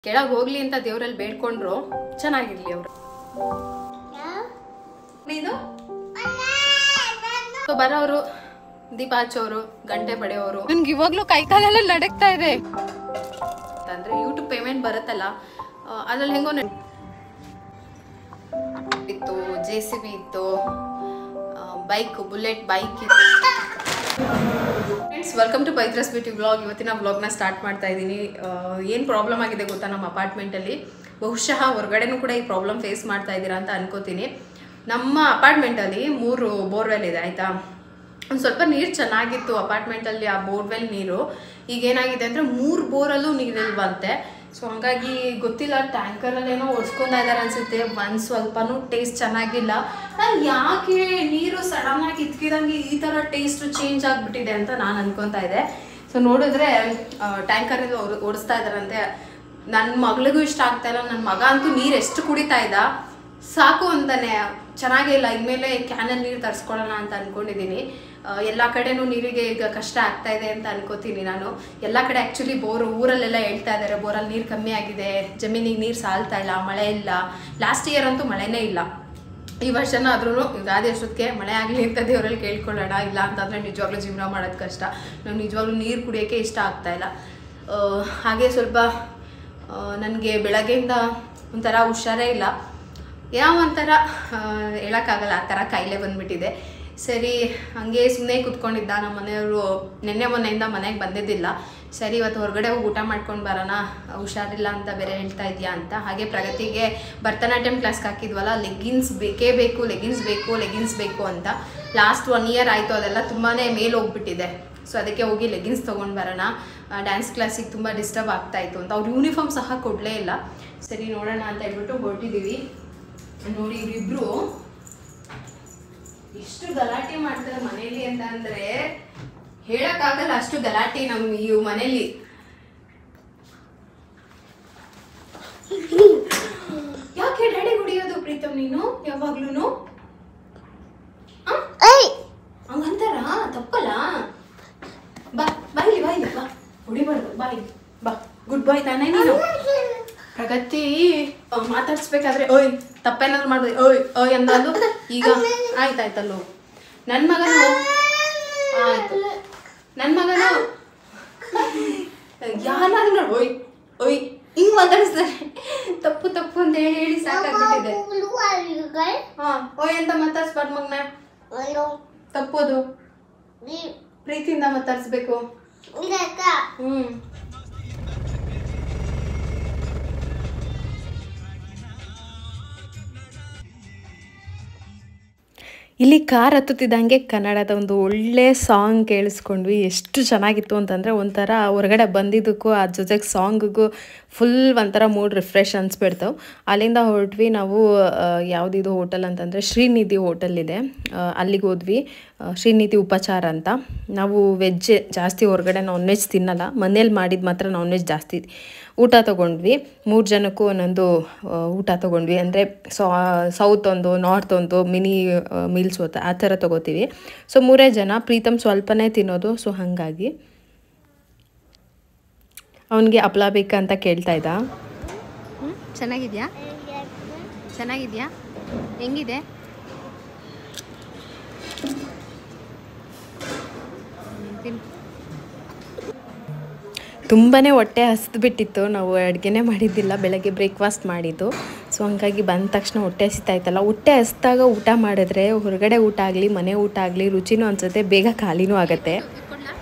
ಕೆಳಗೆ ಹೋಗ್ಲಿ ಅಂತ ದೇವರಲ್ಲಿ ಬೇಡ್ಕೊಂಡ್ರು ಚೆನ್ನಾಗಿರ್ಲಿ ಅವರು ಇದು ಸೊ ಬರೋರು ದೀಪ ಹಚ್ಚೋರು ಗಂಟೆ ಪಡೆಯೋರು ನನ್ಗೆ ಇವಾಗ್ಲೂ ಕೈ ಕಾಲೆಲ್ಲ ನಡಕ್ತಾ ಇದೆ ಅಂತಂದ್ರೆ ಯೂಟ್ಯೂಬ್ ಪೇಮೆಂಟ್ ಬರುತ್ತಲ್ಲ ಆ, ಅದ್ರಲ್ಲಿ ಹೆಂಗೋ ನಡ್- ಇತ್ತು ಜೆ ಸಿ ಬಿ ಇತ್ತು ಬೈಕ್ ಬುಲೆಟ್ ಬೈಕ್ ಇತ್ತು ಫ್ರೆಂಡ್ಸ್ ವೆಲ್ಕಮ್ ಟು ಪೈತ್ರಸ್ ಬ್ಯೂಟಿ ಬ್ಲಾಗ್ ಇವತ್ತಿನ ಬ್ಲಾಗ್ನ ಸ್ಟಾರ್ಟ್ ಮಾಡ್ತಾ ಇದ್ದೀನಿ ಏನು ಪ್ರಾಬ್ಲಮ್ ಆಗಿದೆ ಗೊತ್ತಾ ನಮ್ಮ ಅಪಾರ್ಟ್ಮೆಂಟಲ್ಲಿ ಬಹುಶಃ ಹೊರಗಡೆನೂ ಕೂಡ ಈ ಪ್ರಾಬ್ಲಮ್ ಫೇಸ್ ಮಾಡ್ತಾ ಇದ್ದೀರಾ ಅಂತ ಅನ್ಕೋತೀನಿ ನಮ್ಮ ಅಪಾರ್ಟ್ಮೆಂಟಲ್ಲಿ ಮೂರು ಬೋರ್ವೆಲ್ ಇದೆ ಆಯಿತಾ ಒಂದು ಸ್ವಲ್ಪ ನೀರು ಚೆನ್ನಾಗಿತ್ತು ಅಪಾರ್ಟ್ಮೆಂಟಲ್ಲಿ ಆ ಬೋರ್ವೆಲ್ ನೀರು ಈಗ ಏನಾಗಿದೆ ಅಂದರೆ ಮೂರು ಬೋರಲ್ಲೂ ನೀರಿಲ್ವಂತೆ ಸೊ ಹಂಗಾಗಿ ಗೊತ್ತಿಲ್ಲ ಟ್ಯಾಂಕರಲ್ಲೇನೋ ಓಡಿಸ್ಕೊಂತಾ ಇದ್ದಾರೆ ಅನ್ಸುತ್ತೆ ಒಂದು ಸ್ವಲ್ಪನೂ ಟೇಸ್ಟ್ ಚೆನ್ನಾಗಿಲ್ಲ ನಾನು ಯಾಕೆ ನೀರು ಸಡನ್ನಾಗಿ ಇದ್ಕಿದಂಗೆ ಈ ಥರ ಟೇಸ್ಟ್ ಚೇಂಜ್ ಆಗಿಬಿಟ್ಟಿದೆ ಅಂತ ನಾನು ಅನ್ಕೊತಾ ಇದ್ದೆ ಸೊ ನೋಡಿದ್ರೆ ಟ್ಯಾಂಕರಲ್ಲಿ ಓಡಿಸ್ತಾ ಇದ್ದಾರಂತೆ ನನ್ನ ಮಗಳಿಗೂ ಇಷ್ಟ ಆಗ್ತಾ ಇಲ್ಲ ನನ್ನ ಮಗ ಅಂತೂ ನೀರು ಎಷ್ಟು ಕುಡಿತಾ ಇದ್ದ ಸಾಕು ಅಂತಾನೆ ಚೆನ್ನಾಗೇ ಇಲ್ಲ ಇನ್ಮೇಲೆ ಕ್ಯಾನಲ್ಲಿ ನೀರು ತರಿಸ್ಕೊಳ್ಳೋಣ ಅಂತ ಅನ್ಕೊಂಡಿದ್ದೀನಿ ಎಲ್ಲ ಕಡೆನೂ ನೀರಿಗೆ ಈಗ ಕಷ್ಟ ಆಗ್ತಾ ಇದೆ ಅಂತ ಅನ್ಕೋತೀನಿ ನಾನು ಎಲ್ಲ ಕಡೆ ಆ್ಯಕ್ಚುಲಿ ಬೋರು ಊರಲ್ಲೆಲ್ಲ ಹೇಳ್ತಾ ಇದ್ದಾರೆ ಬೋರಲ್ಲಿ ನೀರು ಕಮ್ಮಿ ಆಗಿದೆ ಜಮೀನಿಗೆ ನೀರು ಸಾಲ್ತಾ ಇಲ್ಲ ಮಳೆ ಇಲ್ಲ ಲಾಸ್ಟ್ ಇಯರ್ ಅಂತೂ ಮಳೆನೇ ಇಲ್ಲ ಈ ವರ್ಷನ ಆದ್ರೂ ಗಾದಿ ಅಷ್ಟೊತ್ತಿಗೆ ಮಳೆ ಆಗಲಿ ಅಂತ ದೇವರಲ್ಲಿ ಕೇಳ್ಕೊಳ್ಳೋಣ ಇಲ್ಲ ಅಂತಂದರೆ ನಿಜವಾಗ್ಲೂ ಜೀವನ ಮಾಡೋದು ಕಷ್ಟ ನಾವು ನಿಜವಾಗ್ಲೂ ನೀರು ಕುಡಿಯೋಕ್ಕೆ ಇಷ್ಟ ಆಗ್ತಾ ಇಲ್ಲ ಆ, ಹಾಗೆ ಸ್ವಲ್ಪ ನನಗೆ ಬೆಳಗ್ಗೆಯಿಂದ ಒಂಥರ ಹುಷಾರೇ ಇಲ್ಲ ಯಾವ ಒಂಥರ ಆ, ಹೇಳೋಕ್ಕಾಗಲ್ಲ ಆ ಥರ ಕಾಯಿಲೆ ಬಂದ್ಬಿಟ್ಟಿದೆ ಸರಿ ಹಂಗೆ ಸುಮ್ಮನೆ ಕೂತ್ಕೊಂಡಿದ್ದ ನಮ್ಮ ಮನೆಯವರು ನಿನ್ನೆ ಮೊನ್ನೆಯಿಂದ ಮನೆಗೆ ಬಂದಿದ್ದಿಲ್ಲ ಸರಿ ಇವತ್ತು ಹೊರಗಡೆ ಹೋಗಿ ಊಟ ಮಾಡ್ಕೊಂಡು ಬರೋಣ ಹುಷಾರಿಲ್ಲ ಅಂತ ಬೇರೆ ಹೇಳ್ತಾ ಇದೆಯಾ ಅಂತ ಹಾಗೆ ಪ್ರಗತಿಗೆ ಭರತನಾಟ್ಯಂ ಕ್ಲಾಸ್ಗೆ ಹಾಕಿದ್ವಲ್ಲ ಲೆಗ್ಗಿನ್ಸ್ ಬೇಕೇ ಬೇಕು ಲೆಗಿನ್ಸ್ ಬೇಕು ಲೆಗಿನ್ಸ್ ಬೇಕು ಅಂತ ಲಾಸ್ಟ್ ಒನ್ ಇಯರ್ ಆಯಿತು ಅದೆಲ್ಲ ತುಂಬಾ ಮೇಲೆ ಹೋಗ್ಬಿಟ್ಟಿದೆ ಸೊ ಅದಕ್ಕೆ ಹೋಗಿ ಲೆಗಿನ್ಸ್ ತೊಗೊಂಡು ಬರೋಣ ಡ್ಯಾನ್ಸ್ ಕ್ಲಾಸಿಗೆ ತುಂಬ ಡಿಸ್ಟರ್ಬ್ ಆಗ್ತಾ ಇತ್ತು ಅಂತ ಅವ್ರು ಯೂನಿಫಾರ್ಮ್ ಸಹ ಕೊಡಲೇ ಇಲ್ಲ ಸರಿ ನೋಡೋಣ ಅಂತ ಹೇಳ್ಬಿಟ್ಟು ಹೊರಟಿದ್ದೀವಿ ನೋಡಿ ಇವರಿಬ್ರು ಎಷ್ಟು ಗಲಾಟೆ ಮಾಡ್ತಾರೆ ಮನೇಲಿ ಅಂತ ಅಂದ್ರೆ ಹೇಳಕ್ಕಾಗಲ್ಲ ಅಷ್ಟು ಗಲಾಟೆ ನಮ್ ಈ ಮನೇಲಿ ಯಾಕೆ ಡ್ಯಾಡಿ ಕುಡಿಯೋದು ಪ್ರೀತಮ್ ನೀನು ಯಾವಾಗ್ಲೂನು ಆ? ಹಂಗಂತಾರ ತಪ್ಪಲ್ಲ ಬಾ ಬಾಯ್ಲಿ ಬಾಯ್ಲಿ ಬಾ ಹೊಡಿಬಾರ್ದು ಬಾಯ್ ಬಾ ಗುಡ್ ಬಾಯ್ ತಾನೇ ನೀನು ಪ್ರಗತಿ ಆ, ಮಾತಾಡ್ಸ್ಬೇಕಾದ್ರೆ ಓಯ್ ತಪ್ಪೇನಾದ್ರು ಮಾಡಿದ್ರೆ ಓಯ್ ಓಯ್ ಅಂದು ಈಗ ಆಯ್ತಾಯ್ತಲ್ಲೋ ನನ್ನ ಮಗನು ಆಯ್ತು ನನ್ನ ಮಗನು ಯಾರಾದ್ರೂ ನೋಡಿ ಓಯ್ ಓಯ್ ಹಿಂಗ್ ಮಾತಾಡಿಸ್ತಾರೆ ತಪ್ಪು ತಪ್ಪು ಅಂತ ಹೇಳಿ ಹೇಳಿ ಸಾಕಾಗ್ಬಿಟ್ಟಿದೆ ಹಾ ಓಯ್ ಅಂತ ಮಾತಾಡ್ಸ್ಬಾರ್ದು ಮಗ್ನ ತಪ್ಪೋದು ಪ್ರೀತಿಯಿಂದ ಮಾತಾಡ್ಸ್ಬೇಕು ಹ್ಮ್ ಇಲ್ಲಿ ಕಾರ್ ಹತ್ತುತ್ತಿದ್ದಂಗೆ ಕನ್ನಡದ ಒಂದು ಒಳ್ಳೆ ಸಾಂಗ್ ಕೇಳಿಸ್ಕೊಂಡ್ವಿ ಎಷ್ಟು ಚೆನ್ನಾಗಿತ್ತು ಅಂತಂದರೆ ಒಂಥರ ಹೊರಗಡೆ ಬಂದಿದ್ದಕ್ಕೂ ಆ ಜೊತೆಗೆ ಸಾಂಗಿಗೂ ಫುಲ್ ಒಂಥರ ಮೂಡ್ ರಿಫ್ರೆಶ್ ಅನ್ಸ್ಬಿಡ್ತಾವೆ ಅಲ್ಲಿಂದ ಹೊರಟ್ವಿ ನಾವು ಆ, ಯಾವುದಿದು ಹೋಟೆಲ್ ಅಂತಂದರೆ ಶ್ರೀನಿಧಿ ಹೋಟೆಲ್ ಇದೆ ಆ, ಅಲ್ಲಿಗೆ ಹೋದ್ವಿ ಆ, ಶ್ರೀನಿಧಿ ಉಪಚಾರ ಅಂತ ನಾವು ವೆಜ್ ಜಾಸ್ತಿ ಹೊರಗಡೆ ನಾನ್ ವೆಜ್ ತಿನ್ನಲ್ಲ ಮನೇಲಿ ಮಾಡಿದ ಮಾತ್ರ ನಾನ್ ವೆಜ್ ಜಾಸ್ತಿ ಊಟ ತೊಗೊಂಡ್ವಿ ಮೂರು ಜನಕ್ಕೂ ಒಂದೊಂದು ಆ, ಊಟ ತೊಗೊಂಡ್ವಿ ಅಂದರೆ ಸೌತ್ ಒಂದು ನಾರ್ತ್ ಒಂದು ಮಿನಿ ಮೀಲ್ಸ್ ಹೋತ ಆ ಥರ ತೊಗೋತೀವಿ ಸೊ ಮೂರೇ ಜನ ಪ್ರೀತಮ್ ಸ್ವಲ್ಪನೇ ತಿನ್ನೋದು ಸೊ ಹಾಗಾಗಿ ಅವನಿಗೆ ಹಪ್ಳ ಬೇಕಂತ ಕೇಳ್ತಾ ಇದ್ದ ಚೆನ್ನಾಗಿದ್ಯಾ ಚೆನ್ನಾಗಿದ್ಯಾ ಹೆಂಗಿದೆ ತಿನ್ನು ತುಂಬಾ ಹೊಟ್ಟೆ ಹಸ್ದು ಬಿಟ್ಟಿತ್ತು ನಾವು ಅಡುಗೆನೇ ಮಾಡಿದ್ದಿಲ್ಲ ಬೆಳಗ್ಗೆ ಬ್ರೇಕ್ಫಾಸ್ಟ್ ಮಾಡಿದ್ದು ಸೊ ಹಂಗಾಗಿ ಬಂದ ತಕ್ಷಣ ಹೊಟ್ಟೆ ಹಸಿತಾ ಇತ್ತಲ್ಲ ಹೊಟ್ಟೆ ಹಸ್ದಾಗ ಊಟ ಮಾಡಿದ್ರೆ ಹೊರಗಡೆ ಊಟ ಆಗಲಿ ಮನೆ ಊಟ ಆಗಲಿ ರುಚಿನೂ ಅನ್ಸುತ್ತೆ ಬೇಗ ಖಾಲಿನೂ ಆಗುತ್ತೆ ಇಟ್ಕೊಡ್ಲಾ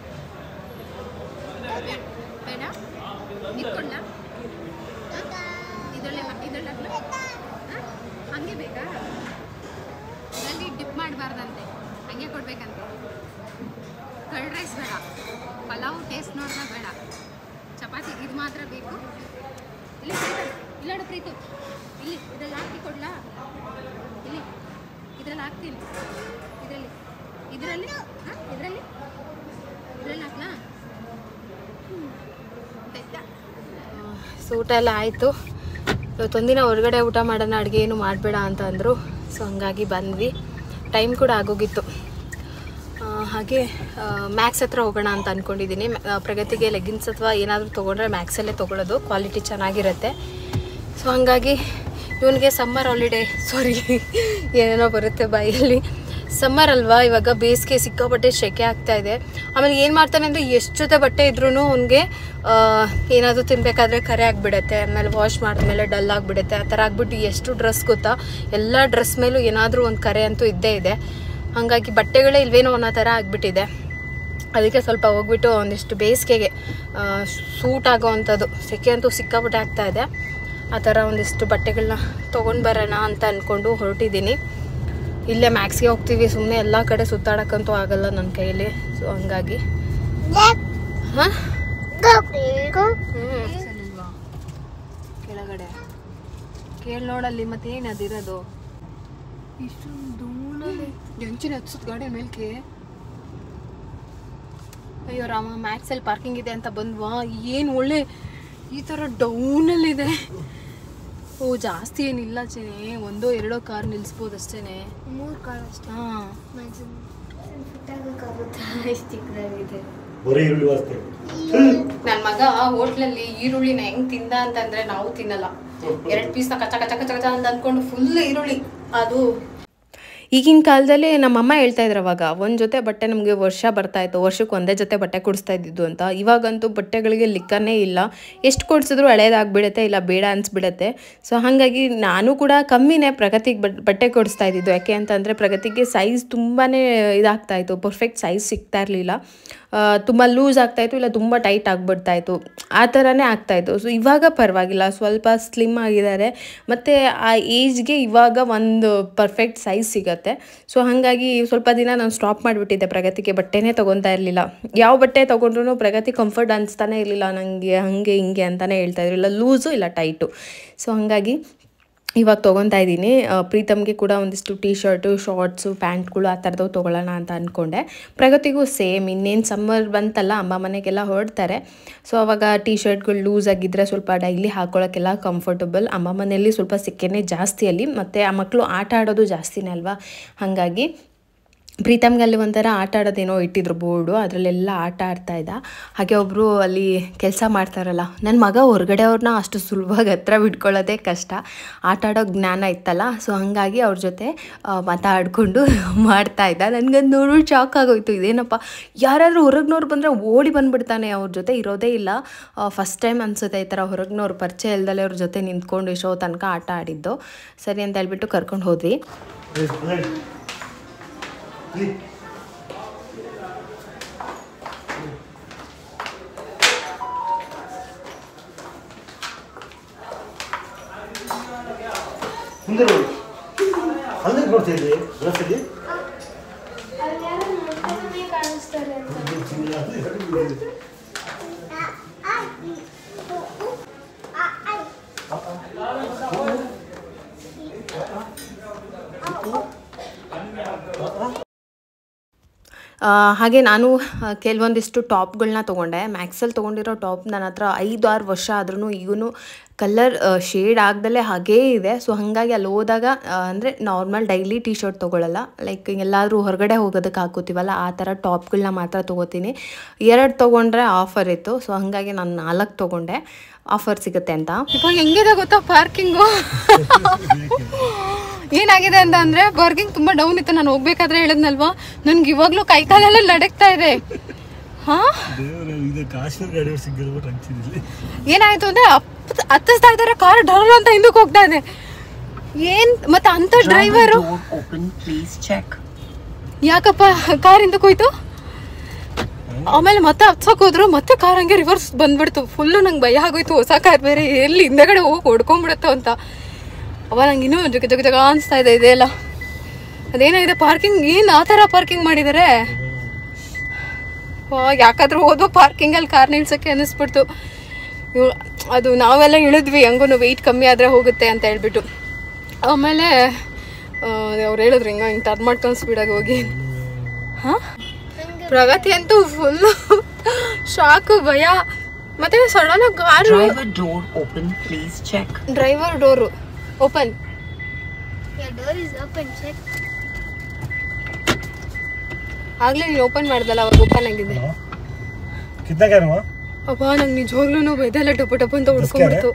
ಬೇಡ ಇಟ್ಕೊಡ್ಲಾ ಇದರಲ್ಲೇ ಇದರಲ್ಲೇ ಹಂಗೆ ಬೇಕಾ ಇದರಲ್ಲಿ ಡಿಪ್ ಮಾಡಬಾರ್ದಂತೆ ಹಂಗೆ ಕೊಡ್ಬೇಕಂತೆ ಕರ್ಡ್ ರೈಸ್ ಬೇಡ ಪಲಾವ್ ಟೇಸ್ಟ್ ನೋಡಿದ್ರೆ ಬೇಡ ಚಪಾತಿ ಇದು ಮಾತ್ರ ಬೇಕು ಇಲ್ಲಿ ಪ್ರೀತು, ಇಲ್ಲಾಡು ಪ್ರೀತು ಇಲ್ಲಿ ಇದ್ರಲ್ಲಿ ಹಾಕಿ ಕೊಡ್ಲಾ ಇಲ್ಲಿ ಇದ್ರಲ್ಲಿ ಹಾಕ್ತೀನಿ ಇದರಲ್ಲಿ ಇದರಲ್ಲಿ ಹಾಂ ಇದರಲ್ಲಿ ಇದರಲ್ಲಿ ಹಾಕ್ಲಾ ಆಯ್ತಾ ಸೊ ಊಟ ಎಲ್ಲ ಆಯಿತು ಇವತ್ತೊಂದಿನ ಹೊರಗಡೆ ಊಟ ಮಾಡೋಣ ಅಡುಗೆ ಏನು ಮಾಡಬೇಡ ಅಂತ ಅಂದರು ಸೊ ಹಂಗಾಗಿ ಬಂದ್ವಿ ಟೈಮ್ ಕೂಡ ಆಗೋಗಿತ್ತು ಆ, ಹಾಗೆ ಮ್ಯಾಕ್ಸ್ ಹತ್ರ ಹೋಗೋಣ ಅಂತ ಅಂದ್ಕೊಂಡಿದ್ದೀನಿ ಪ್ರಗತಿಗೆ ಲೆಗಿನ್ಸ್ ಅಥವಾ ಏನಾದರೂ ತೊಗೊಂಡ್ರೆ ಮ್ಯಾಕ್ಸಲ್ಲೇ ತೊಗೊಳ್ಳೋದು ಕ್ವಾಲಿಟಿ ಚೆನ್ನಾಗಿರುತ್ತೆ ಸೊ ಹಾಗಾಗಿ ಇವನಿಗೆ ಸಮ್ಮರ್ ಹಾಲಿಡೇ ಸಾರಿ ಏನೇನೋ ಬರುತ್ತೆ ಬಾಯಲ್ಲಿ ಸಮ್ಮರ್ ಅಲ್ವಾ ಇವಾಗ ಬೇಸಿಗೆ ಸಿಕ್ಕಾಪಟ್ಟೆ ಸೆಕೆ ಆಗ್ತಾ ಇದೆ ಆಮೇಲೆ ಏನು ಮಾಡ್ತಾನೆ ಅಂದರೆ ಎಷ್ಟು ಜೊತೆ ಬಟ್ಟೆ ಇದ್ರೂ ಅವನಿಗೆ ಏನಾದರೂ ತಿನ್ನಬೇಕಾದ್ರೆ ಕರೆ ಆಗಿಬಿಡುತ್ತೆ ಆಮೇಲೆ ವಾಶ್ ಮಾಡಿದ್ಮೇಲೆ ಡಲ್ ಆಗಿಬಿಡುತ್ತೆ ಆ ಥರ ಆಗ್ಬಿಟ್ಟು ಎಷ್ಟು ಡ್ರೆಸ್ ಗೊತ್ತಾ ಎಲ್ಲ ಡ್ರೆಸ್ ಮೇಲೂ ಏನಾದರೂ ಒಂದು ಕರೆ ಅಂತೂ ಇದ್ದೇ ಇದೆ ಹಾಗಾಗಿ ಬಟ್ಟೆಗಳೇ ಇಲ್ವೇನೋ ಅನ್ನೋ ಥರ ಆಗಿಬಿಟ್ಟಿದೆ ಅದಕ್ಕೆ ಸ್ವಲ್ಪ ಹೋಗ್ಬಿಟ್ಟು ಒಂದಿಷ್ಟು ಬೇಸಿಗೆಗೆ ಸೂಟ್ ಆಗೋ ಅಂಥದ್ದು ಸೆಕೆ ಅಂತೂ ಸಿಕ್ಕಾಪಟ್ಟೆ ಆಗ್ತಾ ಇದೆ ಆ ಥರ ಒಂದಿಷ್ಟು ಬಟ್ಟೆಗಳನ್ನ ತೊಗೊಂಡು ಬರೋಣ ಅಂತ ಅಂದ್ಕೊಂಡು ಹೊರಟಿದ್ದೀನಿ ಇಲ್ಲೇ ಮ್ಯಾಕ್ಸ್ಗೆ ಹೋಗ್ತೀವಿ ಸುಮ್ಮನೆ ಎಲ್ಲ ಕಡೆ ಸುತ್ತಾಡೋಕ್ಕಂತೂ ಆಗಲ್ಲ ನನ್ನ ಕೈಯಲ್ಲಿ ಸೊ ಹಂಗಾಗಿ ಹಾಂ ಕೆಳಗಡೆ ಕೇಳಿ ನೋಡಲ್ಲಿ ಮತ್ತೇನು ಅದಿರೋದು ಇಷ್ಟೊಂದು ಧೂಳಲ್ಲಿ ಜಂಚಿನ ಹತ್ಸತ್ ಗಾಡಿ ಮೇಲ್ಕೆ ಅಯ್ಯೋ ರಾಮ ಮ್ಯಾಕ್ಸಲ್ಲಿ ಪಾರ್ಕಿಂಗ್ ಇದೆ ಅಂತ ಬಂದ್ವಾ ಏನು ಒಳ್ಳೆ ಈ ಥರ ಡೌನಲ್ಲಿದೆ ಓ ಜಾಸ್ತಿ ಏನಿಲ್ಲ ಚೇನೆ ಒಂದೋ ಎರಡೋ ಕಾರ್ ನಿಲ್ಲಿಸ್ಬೋದು ಅಷ್ಟೇನೆ ಮೂರು ಕಾಳು ಅಷ್ಟೇ ಹಾಂ ಮ್ಯಾಕ್ಸಿಮಮ್ ಎಷ್ಟು ಚಿಕ್ಕದಾಗಿದೆ ಬರೀ ಈರುಳ್ಳಿ ವಾಸ್ತೆ ನನ್ನ ಮಗ ಹೋಟ್ಲಲ್ಲಿ ಈರುಳ್ಳಿನ ಹೆಂಗ್ ತಿಂದ ಅಂತಂದ್ರೆ ನಾವು ತಿನ್ನಲ್ಲ ಎರಡು ಪೀಸ್ನ ಕಚ ಕಚ ಕಚ ಕಚ ಅಂತ ಅಂದ್ಕೊಂಡು ಫುಲ್ ಈರುಳ್ಳಿ ಅದು ಈಗಿನ ಕಾಲದಲ್ಲಿ ನಮ್ಮಮ್ಮ ಹೇಳ್ತಾ ಇದ್ರು ಅವಾಗ ಒಂದು ಜೊತೆ ಬಟ್ಟೆ ನಮಗೆ ವರ್ಷ ಬರ್ತಾ ಇತ್ತು ವರ್ಷಕ್ಕೆ ಒಂದೇ ಜೊತೆ ಬಟ್ಟೆ ಕೊಡಿಸ್ತಾ ಇದ್ದಿದ್ದು ಅಂತ ಇವಾಗಂತೂ ಬಟ್ಟೆಗಳಿಗೆ ಲಿಕ್ಕನೇ ಇಲ್ಲ ಎಷ್ಟು ಕೊಡಿಸಿದ್ರು ಹಳೇದಾಗ್ಬಿಡುತ್ತೆ ಇಲ್ಲ ಬೇಡ ಅನ್ಸ್ಬಿಡುತ್ತೆ ಸೊ ಹಾಗಾಗಿ ನಾನು ಕೂಡ ಕಮ್ಮಿನೇ ಪ್ರಗತಿಗೆ ಬಟ್ ಬಟ್ಟೆ ಕೊಡಿಸ್ತಾ ಇದ್ದಿದ್ದು ಯಾಕೆ ಅಂತಂದರೆ ಪ್ರಗತಿಗೆ ಸೈಜ್ ತುಂಬಾ ಇದಾಗ್ತಾ ಇತ್ತು ಪರ್ಫೆಕ್ಟ್ ಸೈಜ್ ಸಿಗ್ತಾ ಇರಲಿಲ್ಲ ತುಂಬ ಲೂಸ್ ಆಗ್ತಾಯಿತ್ತು ಇಲ್ಲ ತುಂಬ ಟೈಟ್ ಆಗಿಬಿಡ್ತಾಯಿತ್ತು ಆ ಥರನೇ ಆಗ್ತಾಯಿತ್ತು ಸೊ ಇವಾಗ ಪರವಾಗಿಲ್ಲ ಸ್ವಲ್ಪ ಸ್ಲಿಮ್ ಆಗಿದ್ದಾರೆ ಮತ್ತು ಆ ಏಜ್ಗೆ ಇವಾಗ ಒಂದು ಪರ್ಫೆಕ್ಟ್ ಸೈಜ್ ಸಿಗತ್ತೆ ಸೊ ಹಾಗಾಗಿ ಸ್ವಲ್ಪ ದಿನ ನಾನು ಸ್ಟಾಪ್ ಮಾಡಿಬಿಟ್ಟಿದ್ದೆ ಪ್ರಗತಿಗೆ ಬಟ್ಟೆನೇ ತೊಗೊತಾ ಇರಲಿಲ್ಲ ಯಾವ ಬಟ್ಟೆ ತೊಗೊಂಡ್ರು ಪ್ರಗತಿ ಕಂಫರ್ಟ್ ಅನಿಸ್ತಾನೆ ಇರಲಿಲ್ಲ ನನಗೆ ಹಾಗೆ ಹಿಂಗೆ ಅಂತಲೇ ಹೇಳ್ತಾಯಿದ್ರು ಇಲ್ಲ ಲೂಸು ಇಲ್ಲ ಟೈಟು ಸೊ ಹಾಗಾಗಿ ಇವಾಗ ತೊಗೊತಾ ಇದ್ದೀನಿ ಪ್ರೀತಮ್ಗೆ ಕೂಡ ಒಂದಿಷ್ಟು ಟೀ ಶರ್ಟು ಶಾರ್ಟ್ಸು ಪ್ಯಾಂಟ್ಗಳು ಆ ಥರದ್ದು ತೊಗೊಳ್ಳೋಣ ಅಂತ ಅಂದ್ಕೊಂಡೆ ಪ್ರಗತಿಗೂ ಸೇಮ್ ಇನ್ನೇನು ಸಮ್ಮರ್ ಬಂತಲ್ಲ ಅಮ್ಮ ಮನೆಗೆಲ್ಲ ಹೊರಡ್ತಾರೆ ಸೊ ಅವಾಗ ಟೀ ಶರ್ಟ್ಗಳು ಲೂಸ್ ಆಗಿದ್ದರೆ ಸ್ವಲ್ಪ ಡೈಲಿ ಹಾಕೊಳ್ಳೋಕ್ಕೆಲ್ಲ ಕಂಫರ್ಟಬಲ್ ಅಮ್ಮ ಮನೆಯಲ್ಲಿ ಸ್ವಲ್ಪ ಸೆಕೆನೇ ಜಾಸ್ತಿ ಅಲ್ಲಿ ಮತ್ತು ಆ ಮಕ್ಕಳು ಆಟ ಆಡೋದು ಜಾಸ್ತಿನೇ ಅಲ್ವಾ ಹಾಗಾಗಿ ಪ್ರೀತಮ್ಗೆ ಅಲ್ಲಿ ಒಂಥರ ಆಟ ಆಡೋದೇನೋ ಇಟ್ಟಿದ್ರು ಬೋರ್ಡು ಅದರಲ್ಲೆಲ್ಲ ಆಟ ಆಡ್ತಾ ಇದ್ದ ಹಾಗೆ ಒಬ್ಬರು ಅಲ್ಲಿ ಕೆಲಸ ಮಾಡ್ತಾರಲ್ಲ ನನ್ನ ಮಗ ಹೊರಗಡೆ ಅವ್ರನ್ನ ಅಷ್ಟು ಸುಲಭವಾಗಿ ಹತ್ರ ಬಿಟ್ಕೊಳ್ಳೋದೇ ಕಷ್ಟ ಆಟ ಆಡೋ ಜ್ಞಾನ ಇತ್ತಲ್ಲ ಸೊ ಹಾಗಾಗಿ ಅವ್ರ ಜೊತೆ ಆ, ಮಾತಾಡ್ಕೊಂಡು ಮಾಡ್ತಾ ಇದ್ದ ನನಗದು ನೋಡಿ ಶಾಕ್ ಆಗೋಯ್ತು ಇದೇನಪ್ಪ ಯಾರಾದರೂ ಹೊರಗ್ನವ್ರು ಬಂದರೆ ಓಡಿ ಬಂದ್ಬಿಡ್ತಾನೆ ಅವ್ರ ಜೊತೆ ಇರೋದೇ ಇಲ್ಲ ಫಸ್ಟ್ ಟೈಮ್ ಅನ್ಸುತ್ತೆ ಈ ಥರ ಹೊರಗ್ನವ್ರು ಪರಿಚಯ ಇಲ್ದಲೆ ಅವ್ರ ಜೊತೆ ನಿಂತ್ಕೊಂಡು ಎಷ್ಟೋ ತನಕ ಆಟ ಆಡಿದ್ದು ಸರಿ ಅಂತ ಹೇಳ್ಬಿಟ್ಟು ಕರ್ಕೊಂಡು ಹೋದ್ವಿ ಮುಂದೆ ನೋಡಿ ಅಲ್ಲಿ ನೋಡ್ತಾ ಇದ್ದೆ ಬಸ್ಸಲ್ಲಿ ಆ, ಹಾಗೆ ನಾನು ಆ, ಕೆಲವೊಂದಿಷ್ಟು ಟಾಪ್ಗಳನ್ನ ತೊಗೊಂಡೆ ಮ್ಯಾಕ್ಸಲ್ಲಿ ತೊಗೊಂಡಿರೋ ಟಾಪ್ ನನ್ನ ಹತ್ರ ಐದು ಆರು ವರ್ಷ ಆದ್ರೂ ಈಗೂ ಕಲರ್ ಶೇಡ್ ಆಗ್ದಲೇ ಹಾಗೇ ಇದೆ ಸೊ ಹಾಗಾಗಿ ಅಲ್ಲಿ ಹೋದಾಗ ಅಂದರೆ ನಾರ್ಮಲ್ ಡೈಲಿ ಟಿ ಶರ್ಟ್ ತೊಗೊಳ್ಳಲ್ಲ ಲೈಕ್ ಎಲ್ಲಾದರೂ ಹೊರಗಡೆ ಹೋಗೋದಕ್ಕೆ ಹಾಕೋತೀವಲ್ಲ ಆ ಥರ ಟಾಪ್ಗಳನ್ನ ಮಾತ್ರ ತೊಗೋತೀನಿ ಎರಡು ತೊಗೊಂಡ್ರೆ ಆಫರ್ ಇತ್ತು ಸೊ ಹಾಗಾಗಿ ನಾನು ನಾಲ್ಕು ತೊಗೊಂಡೆ ಆಫರ್ ಸಿಗುತ್ತೆ ಅಂತ ಇವಾಗ ಹೆಂಗಿದೆ ಗೊತ್ತಾ ಪಾರ್ಕಿಂಗು ಏನಾಗಿದೆ ಅಂತ ಅಂದ್ರೆ ಪಾರ್ಕಿಂಗ್ ತುಂಬಾ ಡೌನ್ ಇತ್ತು ನಾನು ಹೋಗ್ಬೇಕಾದ್ರೆ ಹೇಳಿದ್ನಲ್ವಾ ನನ್ಗೆ ಇವಾಗ್ಲೂ ಕೈ ಕಾಲೆಲ್ಲ ನಡಕ್ತಾ ಇದೆ ಹಾ ದೇವ್ರೆ ಇದು ಕಾಶ್ಮೀರ ಗಾಡಿ ಸಿಗ್ಗಿರ್ಬಿಟ್ಟು ಅಂತಿದ್ದಿಲ್ಲ ಏನಾಯ್ತು ಅಂದ್ರೆ ಅಪ್- ಹತ್ತಿಸ್ತಾ ಇದಾರೆ ಕಾರ್ ಡರ್ ಅಂತ ಹಿಂದಕ್ಕೆ ಹೋಗ್ತಾ ಇದೆ ಏನ್ ಮತ್ತೆ ಅಂತ driver Door open, please check. ಯಾಕಪ್ಪ ಕಾರ್ ಹಿಂದಕ್ಕೆ ಹೋಯ್ತು ಆಮೇಲೆ ಮತ್ತೆ ಹತ್ಸಕ್ ಹೋದ್ರು ಮತ್ತೆ ಕಾರ್ ಹಂಗೆ ರಿವರ್ಸ್ ಬಂದ್ಬಿಡ್ತು ಫುಲ್ಲು ನಂಗೆ ಭಯ ಆಗೋಯ್ತು ಹೊಸ ಕಾರ್ ಬೇರೆ ಎಲ್ಲಿ ಹಿಂದಗಡೆ ಹೋಗಿ ಹೊಡ್ಕೊಂಡ್ಬಿಡುತ್ತೋ ಅಂತ ಅವ ನಂಗೆ ಇನ್ನೂ ಜಗ ಜಗ ಜಗ ಅನಿಸ್ತಾ ಇದೆ ಇದೆಲ್ಲ ಅದೇನಾಗಿದೆ ಪಾರ್ಕಿಂಗ್ ಏನು ಆ ಥರ ಪಾರ್ಕಿಂಗ್ ಮಾಡಿದ್ದಾರೆ ಯಾಕಾದ್ರೂ ಹೋದ್ವು ಪಾರ್ಕಿಂಗಲ್ಲಿ ಕಾರ್ ನಿಲ್ಸಕ್ಕೆ ಅನ್ನಿಸ್ಬಿಡ್ತು ಇವ್- ಅದು ನಾವೆಲ್ಲ ಇಳಿದ್ವಿ ಹಂಗೂ ವೆಯ್ಟ್ ಕಮ್ಮಿ ಆದರೆ ಹೋಗುತ್ತೆ ಅಂತ ಹೇಳ್ಬಿಟ್ಟು ಆಮೇಲೆ ಅವ್ರು ಹೇಳಿದ್ರು ಹಿಂಗ ಹಿಂಗೆ ಟರ್ನ್ ಮಾಡ್ಕೊಂಡು ಸ್ಪೀಡಾಗಿ ಹೋಗಿ ಹಾಂ ಪ್ರಗತಿ ಅಂತೂ ಫುಲ್ಲು ಶಾಕು ಭಯ ಮತ್ತೆ sudden car Driver door open, please check. Driver door open Your door is open, check. ಆಗ್ಲೇ ನೀನು ಓಪನ್ ಮಾಡ್ದಲ್ಲ ಅವಾಗ ಓಪನ್ ಆಗಿದೆ कितना क्या हुआ ಅಪ್ಪ ನಂಗೆ ನಿಜವಾಗ್ಲೂ ಇದೆಲ್ಲ ಟೊಪ ಟೊಪ ಅಂತ ಹುಡ್ಕೊಂಡ್ಬಿಡ್ತು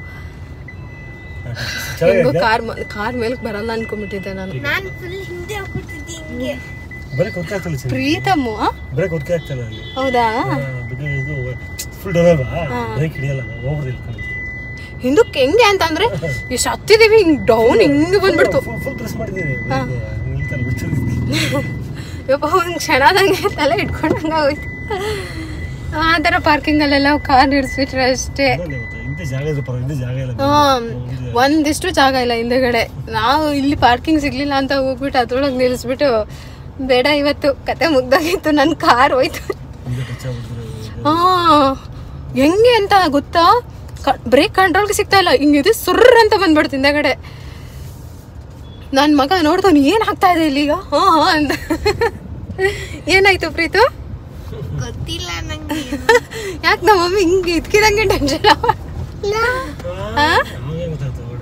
ಹೆಂಗೋ ಚೆನ್ನಾಗಿದೆ ಕಾರ್ ಕಾರ್ ಮೇಲಕ್ ಬರಲ್ಲ ಅನ್ಕೊಂಡ್ಬಿಟ್ಟಿದ್ದೆ ನಾನು ನಾನು ಫುಲ್ ಹಿಂದೆ ಹೋಗ್ಬಿಡ್ತಿದ್ದೆ ಹಿಂಗೆ ಬ್ರೇಕ್ ಒತ್ತಿಗೆ ಆಗ್ತಲ್ಲ ಸರಿ ಪ್ರೀತಮ್ಮು ಆ? ಬ್ರೇಕ್ ಒತ್ತಿಗೆ ಆಗ್ತಲ್ಲ ಅಲ್ಲಿ ಹೌದಾ ಬಿಕಾಸ್ ಇದು ಫುಲ್ ಡೋರ್ ಅಲ್ವಾ ಬ್ರೇಕ್ ಹಿಡಿಯಲ್ಲ ಹೋಗ್ಬಿಡ್ದು ಇಲ್ಲಿ ಹಿಂದಕ್ಕೆ ಹೆಂಗೆ ಅಂತಂದ್ರೆ ಎಷ್ಟು ಹತ್ತಿದೀವಿ ಹಿಂಗ್ ಡೌನ್ ಹಿಂಗೆ ಬಂದ್ಬಿಡ್ತು ಫುಲ್ ಪ್ರೆಸ್ ಮಾಡಿದ್ದೀನಿ ನಿಲ್ತಲ್ಲ ಬಿಡ್ತಿರ್ತೀನಿ ಯಪ್ಪ ಒಂದು ಕ್ಷಣದಂಗೆ ತಲೆ ಇಟ್ಕೊಂಡಂಗೆ ಆಗೋಯ್ತು ಆ ಥರ ಪಾರ್ಕಿಂಗಲ್ಲೆಲ್ಲ ಕಾರ್ ನಿಲ್ಸ್ಬಿಟ್ರೆ ಅಷ್ಟೇ ಇಂಥ ಜಾಗ ಇದೆ ಪರ ಇಂಥ ಜಾಗ ಇಲ್ಲ ಹ್ಮ್ ಒಂದಿಷ್ಟು ಜಾಗ ಇಲ್ಲ ಹಿಂದೆಗಡೆ ನಾವು ಇಲ್ಲಿ ಪಾರ್ಕಿಂಗ್ ಸಿಗ್ಲಿಲ್ಲ ಅಂತ ಹೋಗ್ಬಿಟ್ಟು ಅದ್ರೊಳಗೆ ನಿಲ್ಲಿಸ್ಬಿಟ್ಟು ಬೇಡ ಇವತ್ತು ಕತೆ ಮುಗ್ದಾಗಿತ್ತು ನನ್ನ ಕಾರ್ ಹೋಯ್ತು ಹಿಂದೆ ಟಚ್ ಆಗ್ಬಿಡ್ತಾರೆ ಹಾ ಹೆಂಗೆ ಅಂತ ಗೊತ್ತಾ ಬ್ರೇಕ್ ಕಂಟ್ರೋಲ್ಗೆ ಸಿಗ್ತಾ ಇಲ್ಲ ಹಿಂಗಿದೆ ಸುರ್ರ್ ಅಂತ ಬಂದ್ಬಿಡ್ತು ಹಿಂದೆಗಡೆ ನನ್ನ ಮಗ ನೋಡ್ತಾನೆ ಏನು ಆಗ್ತಾ ಇದೆ ಇಲ್ಲಿ ಈಗ ಹಾ ಹಾ ಅಂತ ಏನಾಯ್ತು ಪ್ರೀತು ಗೊತ್ತಿಲ್ಲ ನಂಗೆ ಯಾಕೆ ನಮ್ಮ ಮಮ್ಮಿ ಹಿಂಗೆ ಇದ್ಕಿದಂಗೆ ಟೆನ್ಷನ್ ಹಾ ನಮಗೆ ಗೊತ್ತಾಯ್ತು ನೋಡಿ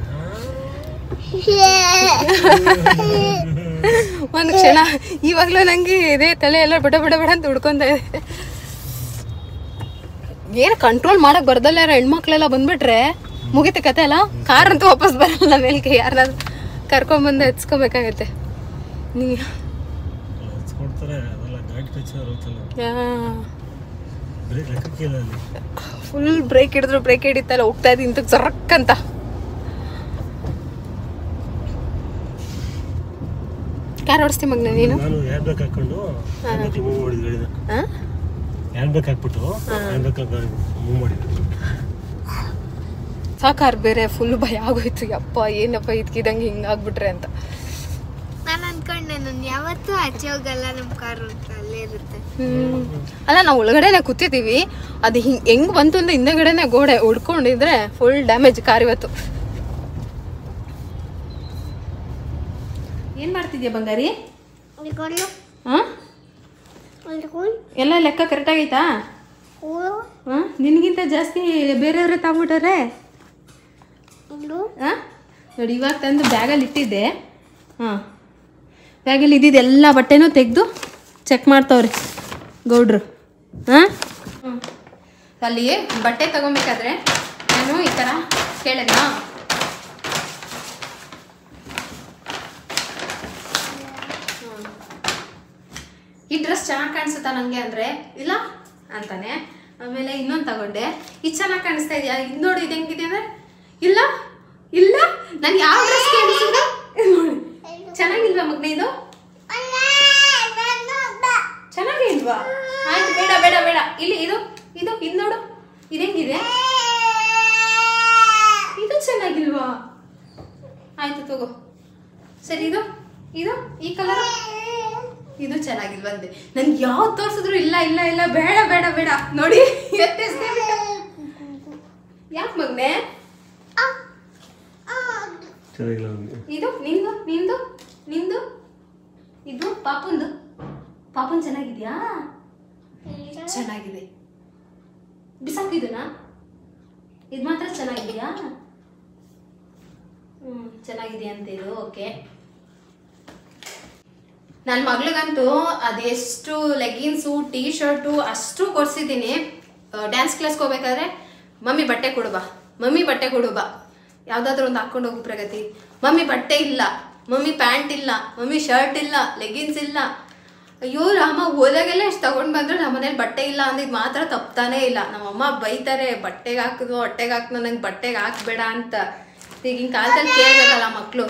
ಒಂದು ಕ್ಷಣ ಇವಾಗಲೂ ನಂಗೆ ಇದೇ ತಲೆ ಎಲ್ಲ ಬಡ ಬಡ ಬಡ ಅಂತ ಹುಡ್ಕೊಂತ ಇದೆ ಏನು ಕಂಟ್ರೋಲ್ ಮಾಡಕ್ ಬರ್ದಲ್ಲ ಯಾರೋ ಹೆಣ್ಮಕ್ಳೆಲ್ಲ ಬಂದ್ಬಿಟ್ರೆ ಮುಗಿತ ಕತೆ ಅಲ್ಲ ಕಾರ್ ಅಂತೂ ವಾಪಸ್ ಬರಲ್ಲ ಮೇಲ್ಗೆ ಯಾರನ್ನಾದ್ರು ಕರ್ಕೊಂಬಂದು ಎತ್ಸ್ಕೊಬೇಕಾಗತ್ತೆ ನೀ ಹಚ್ಕೊಡ್ತಾರೆ ಅದೆಲ್ಲ ಗಾಡಿ ಟಚ್ ಆಗುತ್ತಲ್ಲ ಬ್ರೇಕ್ ಲೆಕ್ಕಕ್ಕೆ ಇಲ್ಲ ಅಲ್ಲಿ ಫುಲ್ ಬ್ರೇಕ್ ಹಿಡಿದ್ರು ಬ್ರೇಕ್ ಹಿಡಿತಲ್ಲ ಹೋಗ್ತಾ ಇದ್ದೀನಿ ಇಂತ ಜರಕ್ ಅಂತ ಕಾರ್ ಓಡಿಸ್ತಿ ಮಗ್ನ ನೀನು ನಾನು ಹ್ಯಾಂಡ್ ಬ್ರೇಕ್ ಹಾಕೊಂಡು ಹ್ಯಾಂಡ್ ಬ್ರೇಕ್ ಮೂವ್ ಮಾಡಿದ ಗಾಡಿನ ಹಾಂ ಹ್ಯಾಂಡ್ ಬ್ರೇಕ್ ಹಾಕ್ಬಿಟ್ಟು ಹ್ಯಾಂಡ್ ಬ್ರೇಕ್ ಮೂವ್ ಮಾಡಿದ್ದೆ ಸಾಕಾರ್ ಬೇರೆ ಫುಲ್ ಭಯ ಆಗೋಯ್ತು ಯಪ್ಪ ಏನಪ್ಪ ಇದ್ಕಿದಂಗೆ ಹಿಂಗಾಗ್ಬಿಟ್ರೆ ಅಂತ ನಾನು ಅನ್ಕೊಂಡೆ ನಾನು ಯಾವತ್ತೂ ಆಚೆ ಹೋಗಲ್ಲ ನಮ್ಮ ಕಾರು ಅಂತ ಅಲ್ಲೇ ಇರುತ್ತೆ ಹ್ಮ್. ಅಲ್ಲ ನಾವು ಒಳಗಡೆನೆ ಕೂತಿದ್ದೀವಿ ಅದು ಹಿಂಗ್ ಹೆಂಗ್ ಬಂತು ಅಂದ್ರೆ ಹಿಂದೆಗಡೆನೆ ಗೋಡೆ ಉಡ್ಕೊಂಡಿದ್ರೆ ಫುಲ್ ಡ್ಯಾಮೇಜ್ ಕಾರ್ ಇವತ್ತು ಏನ್ ಮಾಡ್ತಿದ್ಯಾ ಬಂಗಾರಿ ಹಾ ಎಲ್ಲ ಲೆಕ್ಕ ಕರೆಕ್ಟ್ ಆಗೈತಾ ಹಾ ನಿನಗಿಂತ ಜಾಸ್ತಿ ಬೇರೆಯವ್ರೆ ತಗೊಂಬಿಟ್ಟಾರೆ ಹಾ ನೋಡಿ ಇವಾಗ ತಂದು ಬ್ಯಾಗಲ್ಲಿ ಇಟ್ಟಿದ್ದೆ ಹಾಂ ಬ್ಯಾಗಲ್ಲಿ ಇದ್ದಿದ್ದು ಎಲ್ಲ ಬಟ್ಟೆನೂ ತೆಗೆದು ಚೆಕ್ ಮಾಡ್ತವ್ರೆ ಗೌಡ್ರು ಹಾಂ ಹ್ಞೂ ಅಲ್ಲಿ ಬಟ್ಟೆ ತಗೊಬೇಕಾದ್ರೆ ನಾನು ಈ ಥರ ಕೇಳಿದ್ನಾ ಹ್ಮ್. ಈ ಡ್ರೆಸ್ ಚೆನ್ನಾಗಿ ಕಾಣಿಸುತ್ತಾ ನನಗೆ ಅಂದರೆ ಇಲ್ಲ ಅಂತಾನೆ ಆಮೇಲೆ ಇನ್ನೊಂದು ತಗೊಂಡೆ ಇದು ಚೆನ್ನಾಗಿ ಕಾಣಿಸ್ತಾ ಇದೆಯಾ ಇದು ನೋಡಿ ಇದು ಹೆಂಗಿದೆ ಅಂದರೆ ಇಲ್ಲ ಇಲ್ಲ ನಾನು ಯಾವ ಡ್ರೆಸ್ ಕಾಣಿಸಿದೆ ಚೆನ್ನಾಗಿಲ್ವಾ ಮಗ್ನೆ ಇದು ಚೆನ್ನಾಗೇ ಇಲ್ವಾ ಆಯ್ತು ಬೇಡ ಬೇಡ ಬೇಡ ಇಲ್ಲಿ ಇದು ಇದು ಇದು ನೋಡು ಇದು ಹೆಂಗಿದೆ ಇದು ಚೆನ್ನಾಗಿಲ್ವಾ ಆಯ್ತು ತಗೋ ಸರಿ ಇದು ಇದು ಈ ಕಲರ್ ಇದು ಚೆನ್ನಾಗಿಲ್ವಂತೆ ನನ್ಗೆ ಯಾವ್ದು ತೋರಿಸಿದ್ರು ಇಲ್ಲ ಇಲ್ಲ ಇಲ್ಲ ಬೇಡ ಬೇಡ ಬೇಡ ನೋಡಿ ಎತ್ತೆಸ್ದೆ ಯಾಕೆ ಮಗ್ನೆ ಚೆನ್ನಾಗಿಲ್ಲ ನನಗೆ ಇದು ನಿಂದು ನಿಂದು ನಿಂದು ಇದು ಪಾಪಂದು ಪಾಪನ್ ಚೆನ್ನಾಗಿದ್ಯಾ ಚೆನ್ನಾಗಿದೆ ಬಿಸಾಕಿದನಾ ಇದು ಮಾತ್ರ ಚೆನ್ನಾಗಿದ್ಯಾ ಹ್ಮ್ ಚೆನ್ನಾಗಿದೆಯಾ ಅಂತ ಇದು ಓಕೆ ನನ್ನ ಮಗಳಿಗಂತೂ ಅದೆಷ್ಟು ಲೆಗಿನ್ಸು ಟೀ ಶರ್ಟು ಅಷ್ಟು ಕೊಡ್ಸಿದ್ದೀನಿ ಡ್ಯಾನ್ಸ್ ಕ್ಲಾಸ್ಗೆ ಹೋಗ್ಬೇಕಾದ್ರೆ ಮಮ್ಮಿ ಬಟ್ಟೆ ಕೊಡು ಬಾ ಮಮ್ಮಿ ಬಟ್ಟೆ ಕೊಡು ಬಾ ಯಾವುದಾದ್ರೂ ಒಂದು ಹಾಕೊಂಡು ಹೋಗು ಪ್ರಗತಿ ಮಮ್ಮಿ ಬಟ್ಟೆ ಇಲ್ಲ ಮಮ್ಮಿ ಪ್ಯಾಂಟ್ ಇಲ್ಲ ಮಮ್ಮಿ ಶರ್ಟ್ ಇಲ್ಲ ಲೆಗಿನ್ಸ್ ಇಲ್ಲ ಅಯ್ಯೋ ರಾಮ ಹೋದಾಗೆಲ್ಲ ಎಷ್ಟು ತಗೊಂಡು ಬಂದ್ರು ನಮ್ಮ ಮನೇಲಿ ಬಟ್ಟೆ ಇಲ್ಲ ಅಂದಿದ್ದು ಮಾತ್ರ ತಪ್ತಾನೇ ಇಲ್ಲ ನಮ್ಮಮ್ಮ ಬೈತಾರೆ ಬಟ್ಟೆಗೆ ಹಾಕಿದ್ವು ಹೊಟ್ಟೆಗೆ ಹಾಕ್ದು ನಂಗೆ ಬಟ್ಟೆಗೆ ಹಾಕ್ಬೇಡ ಅಂತ ಈಗಿನ ಕಾಲದಲ್ಲಿ ಕೇಳಬೇಕಲ್ಲ ಮಕ್ಕಳು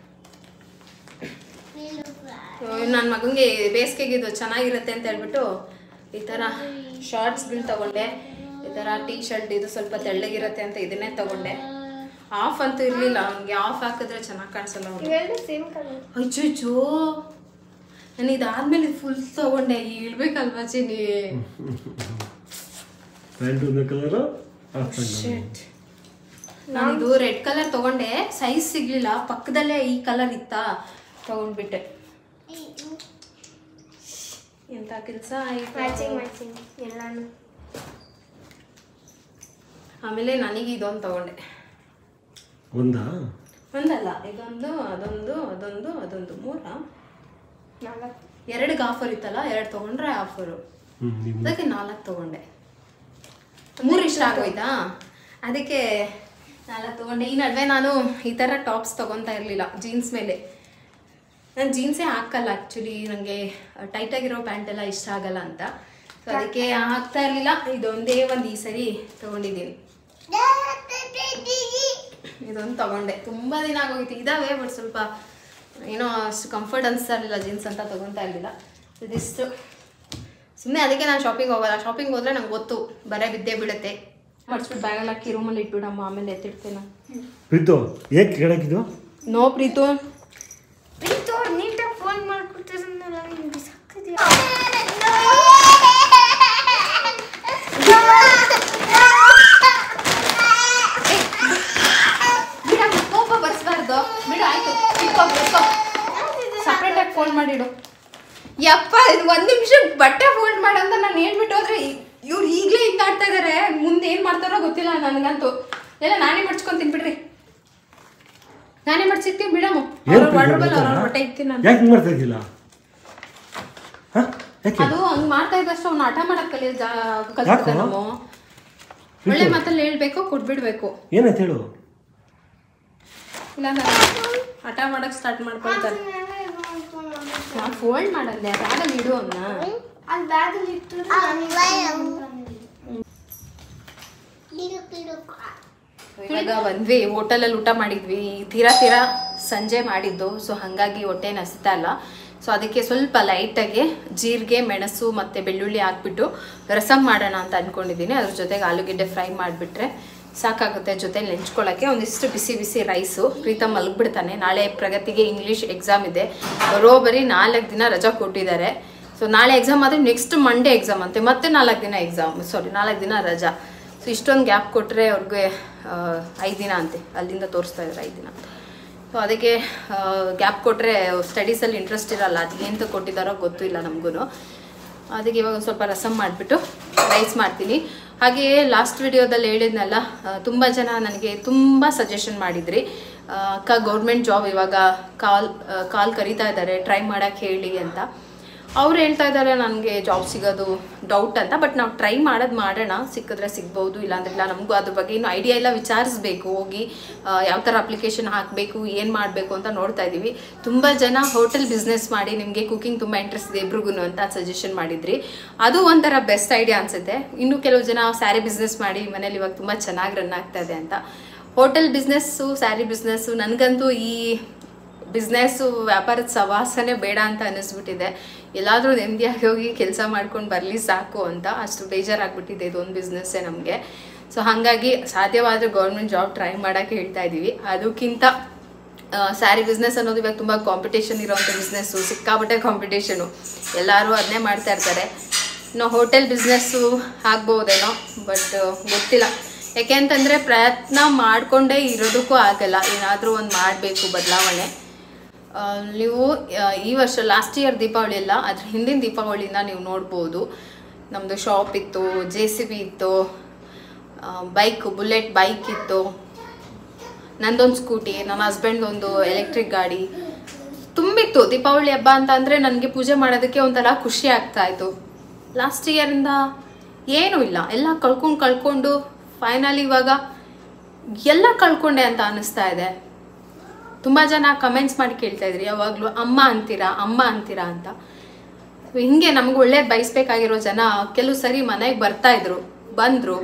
ನನ್ನ ಮಗನಿಗೆ ಬೇಸಿಗೆಗೆ ಇದು ಚೆನ್ನಾಗಿರುತ್ತೆ ಅಂತ ಹೇಳ್ಬಿಟ್ಟು ಈ ಥರ ಶಾರ್ಟ್ಸ್ಗಳು ತಗೊಂಡೆ ಈ ಥರ ಟೀ ಶರ್ಟ್ ಇದು ಸ್ವಲ್ಪ ತೆಳ್ಳಗಿರುತ್ತೆ ಅಂತ ಇದನ್ನೇ ತಗೊಂಡೆ ಆಫ್ ಅಂತೂ ಇರಲಿಲ್ಲ ಅವ್ನಿಗೆ ಆಫ್ ಹಾಕಿದ್ರೆ ಚೆನ್ನಾಗಿ ಕಾಣಿಸಲ್ಲ ಅವ್ನು ಅಯ್ಯೋ ನಾನು ಇದಾದ್ಮೇಲೆ ಫುಲ್ ತಗೊಂಡೆ ಇಳ್ಬೇಕಲ್ವಾ ಚಿನಿ ಪ್ಯಾಂಟ್ ಒಂದು ಕಲರು Shit. ನಾನಿದು ರೆಡ್ ಕಲರ್ ತಗೊಂಡೆ ಸೈಜ್ ಸಿಗ್ಲಿಲ್ಲ ಪಕ್ಕದಲ್ಲೇ ಈ ಕಲರ್ ಇತ್ತಾ ತಗೊಂಡ್ಬಿಟ್ಟೆ ಎಂತ ಕೆಲಸ ಆಯ್ತು ಎಲ್ಲಾನು ಆಮೇಲೆ ನನಗೆ ಇದೊಂದು ತಗೊಂಡೆ ಒಂದಾ ಒಂದಲ್ಲ ಇದೊಂದು ಅದೊಂದು ಅದೊಂದು ಅದೊಂದು ಮೂರ ನಾಲ್ಕು ಎರಡಿಗೆ ಆಫರ್ ಇತ್ತಲ್ಲ ಎರಡು ತೊಗೊಂಡ್ರೆ ಆಫರು ಹ್ಮ್ ನಿಮ್ ಅದಕ್ಕೆ ನಾಲ್ಕು ತೊಗೊಂಡೆ ಮೂರು ಇಷ್ಟ ಆಗೋಯ್ತಾ ಅದಕ್ಕೆ ನಾಲ್ಕು ತೊಗೊಂಡೆ ಈ ನಡುವೆ ನಾನು ಈ ಥರ ಟಾಪ್ಸ್ ತೊಗೊತಾ ಇರಲಿಲ್ಲ ಜೀನ್ಸ್ ಮೇಲೆ ನಾನು ಜೀನ್ಸೇ ಹಾಕಲ್ಲ ಆ್ಯಕ್ಚುಲಿ ನನಗೆ ಟೈಟಾಗಿರೋ ಪ್ಯಾಂಟ್ ಎಲ್ಲ ಇಷ್ಟ ಆಗಲ್ಲ ಅಂತ ಸೊ ಅದಕ್ಕೆ ಹಾಕ್ತಾ ಇರಲಿಲ್ಲ ಇದೊಂದೇ ಒಂದು ಈ ಸರಿ ತೊಗೊಂಡಿದ್ದೀನಿ ಇದೊಂದು ತಗೊಂಡೆ ತುಂಬ ದಿನ ಆಗೋಗಿತ್ತು ಇದಾವೆ ಬಟ್ ಸ್ವಲ್ಪ ಏನೋ ಅಷ್ಟು ಕಂಫರ್ಟ್ ಅನಿಸ್ತಾ ಇರಲಿಲ್ಲ ಜೀನ್ಸ್ ಅಂತ ತೊಗೊತಾ ಇರಲಿಲ್ಲ ಇದಿಷ್ಟು ಸುಮ್ಮನೆ ಅದಕ್ಕೆ ನಾನು ಶಾಪಿಂಗ್ ಹೋಗಲ್ಲ ಶಾಪಿಂಗ್ ಹೋದ್ರೆ ನಂಗೆ ಗೊತ್ತು ಬರೇ ಬಿದ್ದೇ ಬೀಳುತ್ತೆ ಮಡ್ಸ್ಬಿಟ್ಟು ಬ್ಯಾಗಲ್ಲಿ ಹಾಕಿ ರೂಮಲ್ಲಿ ಇಟ್ಬಿಡಮ್ಮ ಆಮೇಲೆ ಎತ್ತಿಡ್ತೇನೆ ಪ್ರೀತು ಏಕ್ ಕೆಳಗಿದ್ದು ನೋ ಪ್ರೀತು ಪ್ರೀತು ಅವ್ರು ನೀಟಾಗಿ ಫೋನ್ ಮಾಡ್ಕೊಡ್ತಾರಲ್ಲ ನಿಮ್ಗೆ ಸಾಕಿದ್ಯಾ ಬಿಡ ಕೋಪ ಬರ್ಸ್ಬಾರ್ದು ಬಿಡು ಆಯ್ತು ಇಟ್ಕೋ ಇಟ್ಕೋ ಸಪ್ರೇಟಾಗಿ ಫೋನ್ ಮಾಡಿಡು ಯಪ್ಪ ಇದು ಒಂದು ನಿಮಿಷ ಬಟ್ಟೆ ಫೋಲ್ಡ್ ಮಾಡಂತ ನಾನು ಹೇಳ್ಬಿಟ್ಟು ಹೋದ್ರೆ ಇವ್ರು ಈಗಲೇ ಹಿಂಗೆ ಆಡ್ತಾ ಇದಾರೆ ಮುಂದೆ ಏನು ಮಾಡ್ತಾರೋ ಗೊತ್ತಿಲ್ಲ ನನಗಂತೂ ಎಲ್ಲ ನಾನೇ ಮಡ್ಚ್ಕೊಂತೀನಿ ಬಿಡ್ರಿ ನಾನೇ ಮಡ್ಸಿರ್ತೀನಿ ಬಿಡಮ್ಮ ಏನ್ ಅವ್ರ ಪ್ರೀತಿ ವಾರ್ಡ್ರೋಬಲ್ಲಿ ಗೊತ್ತಾ? ಅವ್ರವ್ರ ಬಟ್ಟೆ ಇರ್ತೀನಿ ನಾನು ಯಾಕೆ ಹಿಂಗ್ ಮಾಡ್ತಾ ಇದ್ದಿಲ್ಲ ಹ ಯಾಕೆ ಅದು ಹಂಗ್ ಮಾಡ್ತಾ ಇದ್ದಷ್ಟು ಅವ್ನು ಹಠ ಮಾಡಕ್ ಕಲಿ ಕಲ್ತಿದ್ದ ಯಾಕೋ? ನಾವು ಒಳ್ಳೆ ಮಾತಲ್ಲಿ ಹೇಳ್ಬೇಕು ಕೊಟ್ಬಿಡ್ಬೇಕು ಏನಾಯ್ತು ಹೇಳು ಇಲ್ಲ ನಾನು ಹಠ ಮಾಡಕ್ ಸ್ಟಾರ್ಟ್ ಮಾಡ್ಕೊಳ್ತಾರೆ ನಾನು ಫೋಲ್ಡ್ ಮಾಡಲ್ಲ ಬ್ಯಾಗಲ್ಲಿ ಇಡು ಅನ್ನ ಅಲ್ಲಿ ಬ್ಯಾಗಲ್ಲಿ ಇಟ್ಟು ಇವಾಗ ಬಂದ್ವಿ ಹೋಟೆಲಲ್ಲಿ ಊಟ ಮಾಡಿದ್ವಿ ತೀರಾ ತೀರಾ ಸಂಜೆ ಮಾಡಿದ್ದು ಸೊ ಹಾಗಾಗಿ ಹೊಟ್ಟೆ ನಸಿತಾ ಇಲ್ಲ ಸೊ ಅದಕ್ಕೆ ಸ್ವಲ್ಪ ಲೈಟಾಗಿ ಜೀರಿಗೆ ಮೆಣಸು ಮತ್ತು ಬೆಳ್ಳುಳ್ಳಿ ಹಾಕ್ಬಿಟ್ಟು ರಸಮ್ ಮಾಡೋಣ ಅಂತ ಅಂದ್ಕೊಂಡಿದ್ದೀನಿ ಅದ್ರ ಜೊತೆಗೆ ಆಲೂಗೆಡ್ಡೆ ಫ್ರೈ ಮಾಡಿಬಿಟ್ರೆ ಸಾಕಾಗುತ್ತೆ ಜೊತೆಲಿ ನೆಂಚ್ಕೊಳ್ಳೋಕ್ಕೆ ಒಂದಿಷ್ಟು ಬಿಸಿ ಬಿಸಿ ರೈಸು ಪ್ರೀತಮ್ ಮಲಗ್ಬಿಡ್ತಾನೆ ನಾಳೆ ಪ್ರಗತಿಗೆ ಇಂಗ್ಲೀಷ್ ಎಕ್ಸಾಮ್ ಇದೆ ಬರೋಬ್ಬರಿ ನಾಲ್ಕು ದಿನ ರಜಾ ಕೊಟ್ಟಿದ್ದಾರೆ ಸೊ ನಾಳೆ ಎಕ್ಸಾಮ್ ಆದರೆ ನೆಕ್ಸ್ಟ್ ಮಂಡೇ ಎಕ್ಸಾಮ್ ಅಂತೆ ಮತ್ತೆ ನಾಲ್ಕು ದಿನ ಎಕ್ಸಾಮ್ ಸಾರಿ ನಾಲ್ಕು ದಿನ ರಜಾ ಸೊ ಇಷ್ಟೊಂದು ಗ್ಯಾಪ್ ಕೊಟ್ಟರೆ ಅವ್ರಿಗೆ ಐದು ದಿನ ಅಂತೆ ಅಲ್ಲಿಂದ ತೋರಿಸ್ತಾ ಇದ್ದಾರೆ ಐದು ದಿನ ಸೊ ಅದಕ್ಕೆ ಗ್ಯಾಪ್ ಕೊಟ್ಟರೆ ಸ್ಟಡೀಸಲ್ಲಿ ಇಂಟ್ರೆಸ್ಟ್ ಇರಲ್ಲ ಅದು ಎಂತ ಕೊಟ್ಟಿದ್ದಾರೋ ಗೊತ್ತಿಲ್ಲ ನಮಗೂ ಅದಕ್ಕೆ ಇವಾಗ ಒಂದು ಸ್ವಲ್ಪ ರಸಮ್ ಮಾಡಿಬಿಟ್ಟು ರೈಸ್ ಮಾಡ್ತೀನಿ ಹಾಗೆಯೇ ಲಾಸ್ಟ್ ವಿಡಿಯೋದಲ್ಲಿ ಹೇಳಿದ್ನಲ್ಲ ತುಂಬ ಜನ ನನಗೆ ತುಂಬ ಸಜೆಷನ್ ಮಾಡಿದ್ರಿ ಆ, ಅಕ್ಕ ಗೌರ್ಮೆಂಟ್ ಜಾಬ್ ಇವಾಗ ಕಾಲ್ ಕಾಲ್ ಕರಿತಾ ಇದ್ದಾರೆ ಟ್ರೈ ಮಾಡೋಕ್ಕೆ ಹೇಳಿ ಅಂತ ಅವ್ರು ಹೇಳ್ತಾ ಇದ್ದಾರೆ ನನಗೆ ಜಾಬ್ ಸಿಗೋದು ಡೌಟ್ ಅಂತ ಬಟ್ ನಾವು ಟ್ರೈ ಮಾಡೋದು ಮಾಡೋಣ ಸಿಕ್ಕಿದ್ರೆ ಸಿಗ್ಬೋದು ಇಲ್ಲಾಂದ್ರೆ ಇಲ್ಲ ನಮಗೂ ಅದ್ರ ಬಗ್ಗೆ ಇನ್ನೂ ಐಡಿಯಾ ಎಲ್ಲ ವಿಚಾರಿಸ್ಬೇಕು ಹೋಗಿ ಯಾವ ಥರ ಅಪ್ಲಿಕೇಶನ್ ಹಾಕಬೇಕು ಏನು ಮಾಡಬೇಕು ಅಂತ ನೋಡ್ತಾ ಇದ್ದೀವಿ ತುಂಬ ಜನ ಹೋಟೆಲ್ ಬಿಸ್ನೆಸ್ ಮಾಡಿ ನಿಮಗೆ ಕುಕಿಂಗ್ ತುಂಬ ಇಂಟ್ರೆಸ್ಟ್ ಇದೆ ಇಬ್ರಿಗೂ ಅಂತ ಸಜೆಷನ್ ಮಾಡಿದ್ರಿ ಅದು ಒಂಥರ ಬೆಸ್ಟ್ ಐಡಿಯಾ ಅನಿಸುತ್ತೆ ಇನ್ನು ಕೆಲವು ಜನ ಸ್ಯಾರಿ ಬಿಸ್ನೆಸ್ ಮಾಡಿ ಮನೇಲಿ ಇವಾಗ ತುಂಬ ಚೆನ್ನಾಗಿ ರನ್ ಆಗ್ತಾ ಇದೆ ಅಂತ ಹೋಟೆಲ್ ಬಿಸ್ನೆಸ್ಸು ಸ್ಯಾರಿ ಬಿಸ್ನೆಸ್ಸು ನನಗಂತೂ ಈ ಬಿಸ್ನೆಸ್ಸು ವ್ಯಾಪಾರದ ಸವಾಸನೆ ಬೇಡ ಅಂತ ಅನ್ನಿಸ್ಬಿಟ್ಟಿದೆ ಎಲ್ಲಾದರೂ ನೆಮ್ಮದಿಯಾಗಿ ಹೋಗಿ ಕೆಲಸ ಮಾಡ್ಕೊಂಡು ಬರಲಿ ಸಾಕು ಅಂತ ಅಷ್ಟು ಬೇಜಾರಾಗ್ಬಿಟ್ಟಿದೆ ಇದೊಂದು ಬಿಸ್ನೆಸ್ಸೇ ನಮಗೆ ಸೊ ಹಾಗಾಗಿ ಸಾಧ್ಯವಾದರೆ ಗೌರ್ಮೆಂಟ್ ಜಾಬ್ ಟ್ರೈ ಮಾಡೋಕ್ಕೆ ಹೇಳ್ತಾ ಇದ್ದೀವಿ ಅದಕ್ಕಿಂತ ಸ್ಯಾರಿ ಬಿಸ್ನೆಸ್ ಅನ್ನೋದು ಇವಾಗ ತುಂಬ ಕಾಂಪಿಟೇಷನ್ ಇರೋವಂಥ ಬಿಸ್ನೆಸ್ಸು ಸಿಕ್ಕಾಬಟ್ಟೆ ಕಾಂಪಿಟೇಷನು ಎಲ್ಲರೂ ಅದನ್ನೇ ಮಾಡ್ತಾ ಇರ್ತಾರೆ ಇನ್ನು ಹೋಟೆಲ್ ಬಿಸ್ನೆಸ್ಸು ಆಗ್ಬೋದೇನೋ ಬಟ್ ಗೊತ್ತಿಲ್ಲ ಯಾಕೆ ಅಂತಂದರೆ ಪ್ರಯತ್ನ ಮಾಡಿಕೊಂಡೇ ಇರೋದಕ್ಕೂ ಆಗಲ್ಲ ಏನಾದರೂ ಒಂದು ಮಾಡಬೇಕು ಬದಲಾವಣೆ ಆ, ನೀವು ಆ, ಈ ವರ್ಷ ಲಾಸ್ಟ್ ಇಯರ್ ದೀಪಾವಳಿ ಅಲ್ಲ ಅದ್ರ ಹಿಂದಿನ ದೀಪಾವಳಿನ ನೀವು ನೋಡ್ಬೋದು ನಮ್ಮದು ಶಾಪ್ ಇತ್ತು ಜೆ ಸಿ ಬಿ ಇತ್ತು ಬೈಕ್ ಬುಲೆಟ್ ಬೈಕ್ ಇತ್ತು ನಂದೊಂದು ಸ್ಕೂಟಿ ನಮ್ಮ ಹಸ್ಬೆಂಡ್ ಒಂದು ಎಲೆಕ್ಟ್ರಿಕ್ ಗಾಡಿ ತುಂಬಿತ್ತು ದೀಪಾವಳಿ ಹಬ್ಬ ಅಂತ ಅಂದರೆ ನನಗೆ ಪೂಜೆ ಮಾಡೋದಕ್ಕೆ ಒಂಥರ ಖುಷಿ ಆಗ್ತಾ ಇತ್ತು ಲಾಸ್ಟ್ ಇಯರಿಂದ ಏನೂ ಇಲ್ಲ ಎಲ್ಲ ಕಳ್ಕೊಂಡು ಕಳ್ಕೊಂಡು ಫೈನಲ್ ಇವಾಗ ಎಲ್ಲ ಕಳ್ಕೊಂಡೆ ಅಂತ ಅನ್ನಿಸ್ತಾ ಇದೆ ತುಂಬ ಜನ ಕಮೆಂಟ್ಸ್ ಮಾಡಿ ಕೇಳ್ತಾ ಇದ್ರಿ ಯಾವಾಗಲೂ ಅಮ್ಮ ಅಂತೀರಾ ಅಮ್ಮ ಅಂತೀರಾ ಅಂತ So, ಹಿಂಗೆ ನಮ್ಗೆ ಒಳ್ಳೇದು ಬಯಸ್ಬೇಕಾಗಿರೋ ಜನ ಕೆಲವು ಸರಿ ಮನೆಗೆ ಬರ್ತಾ ಇದ್ರು ಬಂದರು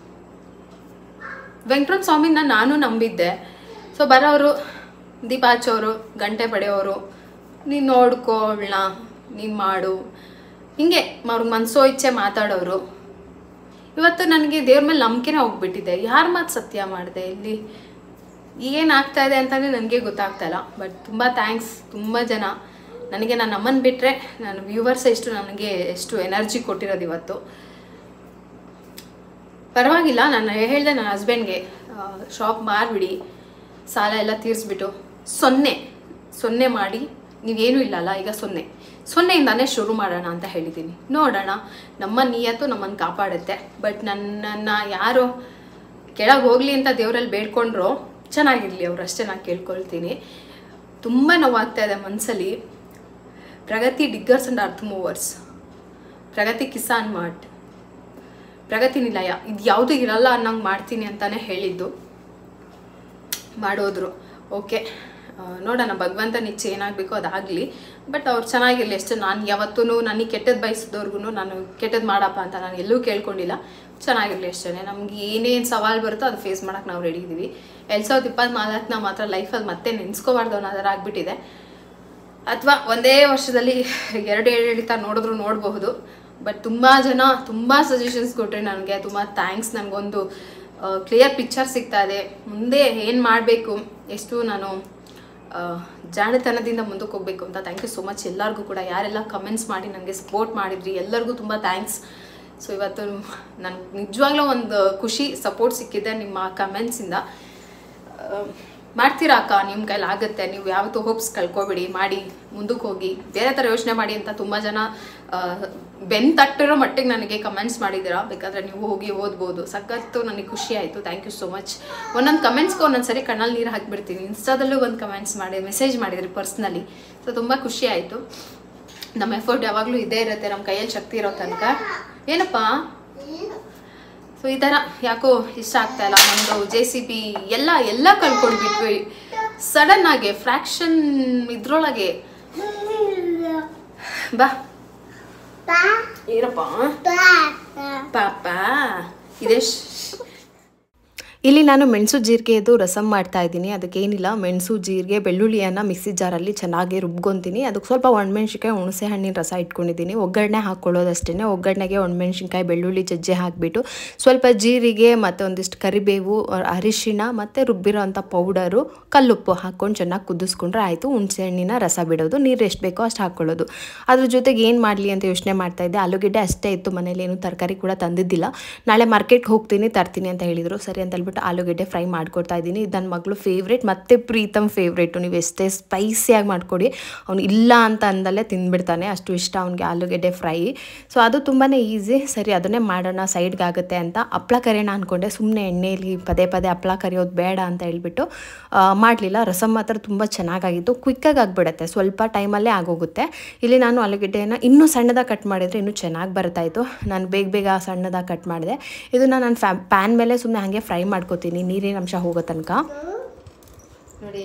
ವೆಂಕಟರಮಣ ಸ್ವಾಮಿನ ನಾನು ನಂಬಿದ್ದೆ ಸೊ ಬರೋರು ದೀಪ ಹಚ್ಚೋರು ಗಂಟೆ ಪಡೆಯೋರು ನೀನು ನೋಡ್ಕೋ ಅವಳನ್ನ ನೀನು ಮಾಡು ಹಿಂಗೆ ಅವ್ರಿಗೆ ಮನಸೋ ಇಚ್ಛೆ ಮಾತಾಡೋರು ಇವತ್ತು ನನಗೆ ದೇವ್ರ ಮೇಲೆ ನಂಬಿಕೆನೇ ಹೋಗ್ಬಿಟ್ಟಿದೆ ಯಾರ ಮಾತು ಸತ್ಯ ಮಾಡಿದೆ ಇಲ್ಲಿ ಏನಾಗ್ತಾ ಇದೆ ಅಂತಲೇ ನನಗೆ ಗೊತ್ತಾಗ್ತಾ ಇಲ್ಲ ಬಟ್ ತುಂಬ ಥ್ಯಾಂಕ್ಸ್ ತುಂಬ ಜನ ನನಗೆ ನನ್ನ ಅಮ್ಮನ ಬಿಟ್ಟರೆ ನನ್ನ ವ್ಯೂವರ್ಸ್ ಎಷ್ಟು ನನಗೆ ಎಷ್ಟು ಎನರ್ಜಿ ಕೊಟ್ಟಿರೋದು ಇವತ್ತು ಪರವಾಗಿಲ್ಲ ನಾನು ಹೇಳಿದೆ ನನ್ನ ಹಸ್ಬೆಂಡ್ಗೆ ಶಾಪ್ ಮಾರ್ಬಿಡಿ ಸಾಲ ಎಲ್ಲ ತೀರಿಸ್ಬಿಟ್ಟು ಸೊನ್ನೆ ಸೊನ್ನೆ ಮಾಡಿ ನೀವೇನೂ ಇಲ್ಲಲ್ಲ ಈಗ ಸೊನ್ನೆ ಸೊನ್ನೆಯಿಂದಾನೇ ಶುರು ಮಾಡೋಣ ಅಂತ ಹೇಳಿದ್ದೀನಿ ನೋಡೋಣ ನಮ್ಮ ನಿಯತ್ತು ನಮ್ಮನ್ನು ಕಾಪಾಡುತ್ತೆ ಬಟ್ ನನ್ನನ್ನು ಯಾರು ಕೆಳಗೆ ಹೋಗಲಿ ಅಂತ ದೇವರಲ್ಲಿ ಬೇಡ್ಕೊಂಡ್ರು ಚೆನ್ನಾಗಿರಲಿ ಅವ್ರು ಅಷ್ಟೇ ನಾನು ಕೇಳ್ಕೊಳ್ತೀನಿ ತುಂಬ ನೋವಾಗ್ತಾ ಇದೆ ಮನಸ್ಸಲ್ಲಿ Pragati Diggers and Earth Movers Pragati Kisan Mart Pragati Nilaya ಇದು ಯಾವುದೂ ಇರಲ್ಲ ಅನ್ನಂಗೆ ಮಾಡ್ತೀನಿ ಅಂತಲೇ ಹೇಳಿದ್ದು ಮಾಡೋದ್ರು ಓಕೆ ಆ, ನೋಡೋಣ ಭಗವಂತನ ಇಚ್ಛೆ ಏನಾಗಬೇಕು ಅದಾಗಲಿ ಬಟ್ ಅವ್ರು ಚೆನ್ನಾಗಿರಲಿ ಅಷ್ಟೇ ನಾನು ಯಾವತ್ತೂ ನನಗೆ ಕೆಟ್ಟದ್ದು ಬಯಸಿದವ್ರಿಗೂ ನಾನು ಕೆಟ್ಟದ್ದು ಮಾಡಪ್ಪ ಅಂತ ನಾನು ಎಲ್ಲೂ ಕೇಳ್ಕೊಂಡಿಲ್ಲ ಚೆನ್ನಾಗಿರಲಿ ಅಷ್ಟೇ ನಮ್ಗೆ ಏನೇನು ಸವಾಲು ಬರುತ್ತೋ ಅದು ಫೇಸ್ ಮಾಡೋಕೆ ನಾವು ರೆಡಿ ಇದ್ದೀವಿ ಎರಡು ಸಾವಿರದ ಇಪ್ಪತ್ತ್ನಾಲ್ಕನ ಮಾತ್ರ ಲೈಫಲ್ಲಿ ಮತ್ತೆ ನೆನೆಸ್ಕೋಬಾರ್ದು ಅನ್ನೋದರ ಆಗಿಬಿಟ್ಟಿದೆ ಅಥವಾ ಒಂದೇ ವರ್ಷದಲ್ಲಿ ಎರಡು ಏರಿಳಿತ ನೋಡಿದ್ರು ನೋಡಬಹುದು ಬಟ್ ತುಂಬ ಜನ ತುಂಬ ಸಜೆಷನ್ಸ್ ಕೊಟ್ಟರೆ ನನಗೆ ತುಂಬ ಥ್ಯಾಂಕ್ಸ್ ನನಗೊಂದು ಕ್ಲಿಯರ್ ಪಿಕ್ಚರ್ ಸಿಗ್ತಾ ಇದೆ ಮುಂದೆ ಏನು ಮಾಡಬೇಕು ಎಷ್ಟು ನಾನು ಆ, ಜಾಣತನದಿಂದ ಮುಂದಕ್ಕೆ ಹೋಗಬೇಕು ಅಂತ ಥ್ಯಾಂಕ್ ಯು ಸೋ ಮಚ್ ಎಲ್ಲರಿಗೂ ಕೂಡ ಯಾರೆಲ್ಲ ಕಮೆಂಟ್ಸ್ ಮಾಡಿ ನನಗೆ ಸಪೋರ್ಟ್ ಮಾಡಿದ್ರಿ ಎಲ್ಲರಿಗೂ ತುಂಬ ಥ್ಯಾಂಕ್ಸ್ ಸೊ ಇವತ್ತು ನನಗೆ ನಿಜವಾಗ್ಲೂ ಒಂದು ಖುಷಿ ಸಪೋರ್ಟ್ ಸಿಕ್ಕಿದೆ ನಿಮ್ಮ ಕಮೆಂಟ್ಸಿಂದ ಆ, ಮಾಡ್ತೀರಾ ಅಕ್ಕ ನಿಮ್ಮ ಕೈಲಿ ಆಗುತ್ತೆ ನೀವು ಯಾವತ್ತೂ ಹೋಪ್ಸ್ ಕಳ್ಕೊಬೇಡಿ ಮಾಡಿ ಮುಂದಕ್ಕೆ ಹೋಗಿ ಬೇರೆ ಥರ ಯೋಚನೆ ಮಾಡಿ ಅಂತ ತುಂಬ ಜನ ಆ, ಬೆನ್ ತಟ್ಟಿರೋ ಮಟ್ಟಿಗೆ ನನಗೆ ಕಮೆಂಟ್ಸ್ ಮಾಡಿದ್ದೀರಾ ಬೇಕಾದರೆ ನೀವು ಹೋಗಿ ಓದ್ಬೋದು ಸಖತ್ತು ನನಗೆ ಖುಷಿ ಆಯಿತು ಥ್ಯಾಂಕ್ ಯು ಸೋ ಮಚ್ ಒಂದೊಂದು ಕಮೆಂಟ್ಸ್ಗೂ ಒಂದೊಂದು ಸರಿ ಕಣ್ಣಲ್ಲಿ ನೀರು ಹಾಕಿಬಿಡ್ತೀನಿ ಇನ್ಸ್ಟಾದಲ್ಲೂ ಒಂದು ಕಮೆಂಟ್ಸ್ ಮಾಡಿ ಮೆಸೇಜ್ ಮಾಡಿದ್ರಿ ಪರ್ಸ್ನಲಿ ಸೊ ತುಂಬ ಖುಷಿ ಆಯಿತು ನಮ್ಮ ಎಫರ್ಟ್ ಯಾವಾಗಲೂ ಇದೇ ಇರುತ್ತೆ ನಮ್ಮ ಕೈಯಲ್ಲಿ ಶಕ್ತಿ ಇರೋ ತನಕ ಏನಪ್ಪ ಸೊ ಈ ಥರ ಯಾಕೋ ಇಷ್ಟ ಆಗ್ತಾ ಇಲ್ಲ ನಮ್ಮದು ಜೆ ಸಿ ಬಿ ಎಲ್ಲ ಎಲ್ಲ ಕಳ್ಕೊಂಡ್ಬಿಟ್ವಿ ಸಡನ್ ಆಗಿ ಫ್ರ್ಯಾಕ್ಷನ್ ಇದ್ರೊಳಗೆ ಬಾ ಇರಪ್ಪ ಪಾಪ ಇದೇ ಇಲ್ಲಿ ನಾನು ಮೆಣಸು ಜೀರಿಗೆದು ರಸಮ್ ಮಾಡ್ತಾ ಇದ್ದೀನಿ ಅದಕ್ಕೇನಿಲ್ಲ ಮೆಣಸು ಜೀರಿಗೆ ಬೆಳ್ಳುಳ್ಳಿಯನ್ನು ಮಿಕ್ಸಿ ಜಾರಲ್ಲಿ ಚೆನ್ನಾಗಿ ರುಬ್ಕೊತೀನಿ ಅದಕ್ಕೆ ಸ್ವಲ್ಪ ಒಣಮೆಣ್ಸಿನ್ಕಾಯಿ ಹುಣಸೆ ಹಣ್ಣಿನ ರಸ ಇಟ್ಕೊಂಡಿದ್ದೀನಿ ಒಗ್ಗರಣೆ ಹಾಕ್ಕೊಳ್ಳೋದಷ್ಟೇ ಒಗ್ಗರಣೆಗೆ ಒಣಮೆಣ್ಸಿನ್ಕಾಯಿ ಬೆಳ್ಳುಳ್ಳಿ ಜಜ್ಜೆ ಹಾಕಿಬಿಟ್ಟು ಸ್ವಲ್ಪ ಜೀರಿಗೆ ಮತ್ತು ಒಂದಿಷ್ಟು ಕರಿಬೇವು ಅರಿಶಿಣ ಮತ್ತು ರುಬ್ಬಿರೋ ಅಂಥ ಪೌಡರು ಕಲ್ಲುಪ್ಪು ಹಾಕ್ಕೊಂಡು ಚೆನ್ನಾಗಿ ಕುದಿಸ್ಕೊಂಡ್ರೆ ಆಯಿತು ಹುಣಸೆ ಹಣ್ಣಿನ ರಸ ಬಿಡೋದು ನೀರು ಎಷ್ಟು ಬೇಕೋ ಅಷ್ಟು ಹಾಕ್ಕೊಳ್ಳೋದು ಅದ್ರ ಜೊತೆಗೆ ಏನು ಮಾಡಲಿ ಅಂತ ಯೋಚನೆ ಮಾಡ್ತಾ ಇದ್ದೆ ಆಲೂಗೆಡ್ಡೆ ಅಷ್ಟೇ ಇತ್ತು ಮನೇಲಿ ಏನು ತರಕಾರಿ ಕೂಡ ತಂದಿದ್ದಿಲ್ಲ ನಾಳೆ ಮಾರ್ಕೆಟ್ಗೆ ಹೋಗ್ತೀನಿ ತರ್ತೀನಿ ಅಂತ ಹೇಳಿದರು ಸರಿ ಅಂತ ಹೇಳ್ಬಿಟ್ಟು ಆಲೂಗೆಡ್ಡೆ ಫ್ರೈ ಮಾಡ್ಕೊಡ್ತಾ ಇದ್ದೀನಿ ಇದು ನನ್ನ ಮಗಳು ಫೇವ್ರೇಟ್ ಮತ್ತು ಪ್ರೀತಮ್ ಫೇವ್ರೇಟು ನೀವು ಎಷ್ಟೇ ಸ್ಪೈಸಿಯಾಗಿ ಮಾಡಿಕೊಡಿ ಅವ್ನು ಇಲ್ಲ ಅಂತ ಅಂದಲ್ಲೇ ತಿಂದ್ಬಿಡ್ತಾನೆ ಅಷ್ಟು ಇಷ್ಟ ಅವ್ನಿಗೆ ಆಲೂಗೆಡ್ಡೆ ಫ್ರೈ ಸೊ ಅದು ತುಂಬಾ ಈಸಿ ಸರಿ ಅದನ್ನೇ ಮಾಡೋಣ ಸೈಡ್ಗೆ ಆಗುತ್ತೆ ಅಂತ ಹಪ್ಳ ಕರಿಯೋಣ ಅಂದ್ಕೊಂಡೆ ಸುಮ್ಮನೆ ಎಣ್ಣೆಯಲ್ಲಿ ಪದೇ ಪದೇ ಹಪ್ಳ ಕರಿಯೋದು ಬೇಡ ಅಂತ ಹೇಳ್ಬಿಟ್ಟು ಮಾಡಲಿಲ್ಲ ರಸಮ್ ಮಾತ್ರ ತುಂಬ ಚೆನ್ನಾಗಾಗಿತ್ತು ಕ್ವಿಕ್ಕಾಗಿ ಆಗಿಬಿಡುತ್ತೆ ಸ್ವಲ್ಪ ಟೈಮಲ್ಲೇ ಆಗೋಗುತ್ತೆ ಇಲ್ಲಿ ನಾನು ಆಲೂಗೆಡ್ಡೆಯನ್ನು ಇನ್ನೂ ಸಣ್ಣದಾಗಿ ಕಟ್ ಮಾಡಿದರೆ ಇನ್ನೂ ಚೆನ್ನಾಗಿ ಬರ್ತಾಯಿತ್ತು ನಾನು ಬೇಗ ಬೇಗ ಸಣ್ಣದಾಗಿ ಕಟ್ ಮಾಡಿದೆ ಇದನ್ನು ನಾನು ಫ್ಯಾ ಪ್ಯಾನ್ ಮೇಲೆ ಸುಮ್ಮನೆ ಹಾಗೆ ಫ್ರೈ ಮಾಡ್ಕೋತೀನಿ ನೀರಿನ ಅಂಶ ಹೋಗೋ ತನಕ ನೋಡಿ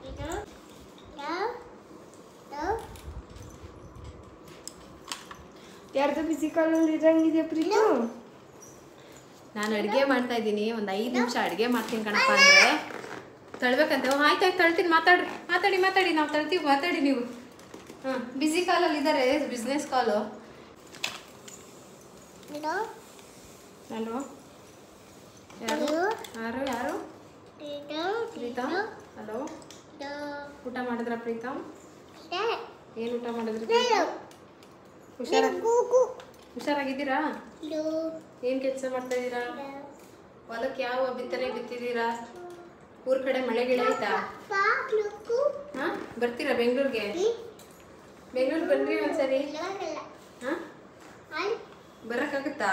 ಯಾರ್ದು ಫಿಸಿಕಲ್ ಇರಂಗಿದೆ ಪ್ರೀತು ನಾನು ಅಡುಗೆ ಮಾಡ್ತಾ ಇದ್ದೀನಿ ಒಂದು ಐದು ನಿಮಿಷ ಅಡುಗೆ ಮಾಡ್ತೀನಿ ಕಣಪ್ಪ ಅಂದರೆ ತಳ್ಬೇಕಂತೆ ಹ್ಞೂ ಆಯ್ತು ಆಯ್ತು ತಳ್ತೀನಿ ಮಾತಾಡ್ರಿ ಮಾತಾಡಿ ಮಾತಾಡಿ ನಾವು ತಳ್ತೀವಿ ಮಾತಾಡಿ ನೀವು ಹಾಂ ಬಿಸಿ ಕಾಲಲ್ಲಿ ಇದ್ದಾರೆ ಬಿಸ್ನೆಸ್ ಕಾಲು ಹಲೋ ಯಾರು ಯಾರು ಯಾರು ಪ್ರೀತಮ್ ಹಲೋ ಊಟ ಮಾಡಿದ್ರ ಪ್ರೀತಮ್ ಏನು ಊಟ ಮಾಡಿದ್ರಿ ಪ್ರೀತಮ್? ಹುಷಾರ ಹುಷಾರಾಗಿದ್ದೀರಾ ಏನು ಕೆಲಸ ಮಾಡ್ತಾ ಇದ್ದೀರಾ ಹೊಲಕ್ಕೆ ಯಾವ ಬಿತ್ತನೆ ಬಿತ್ತಿದ್ದೀರಾ ಊರ್ ಕಡೆ ಮಳೆ ಗಿಳೆ ಆಯ್ತಾ ಹಾ ಬರ್ತೀರಾ ಬೆಂಗಳೂರಿಗೆ ಬೆಂಗಳೂರು ಬನ್ರಿ ಒಂದ್ಸರಿ ಹಾ ಬರಕ್ಕಾಗುತ್ತಾ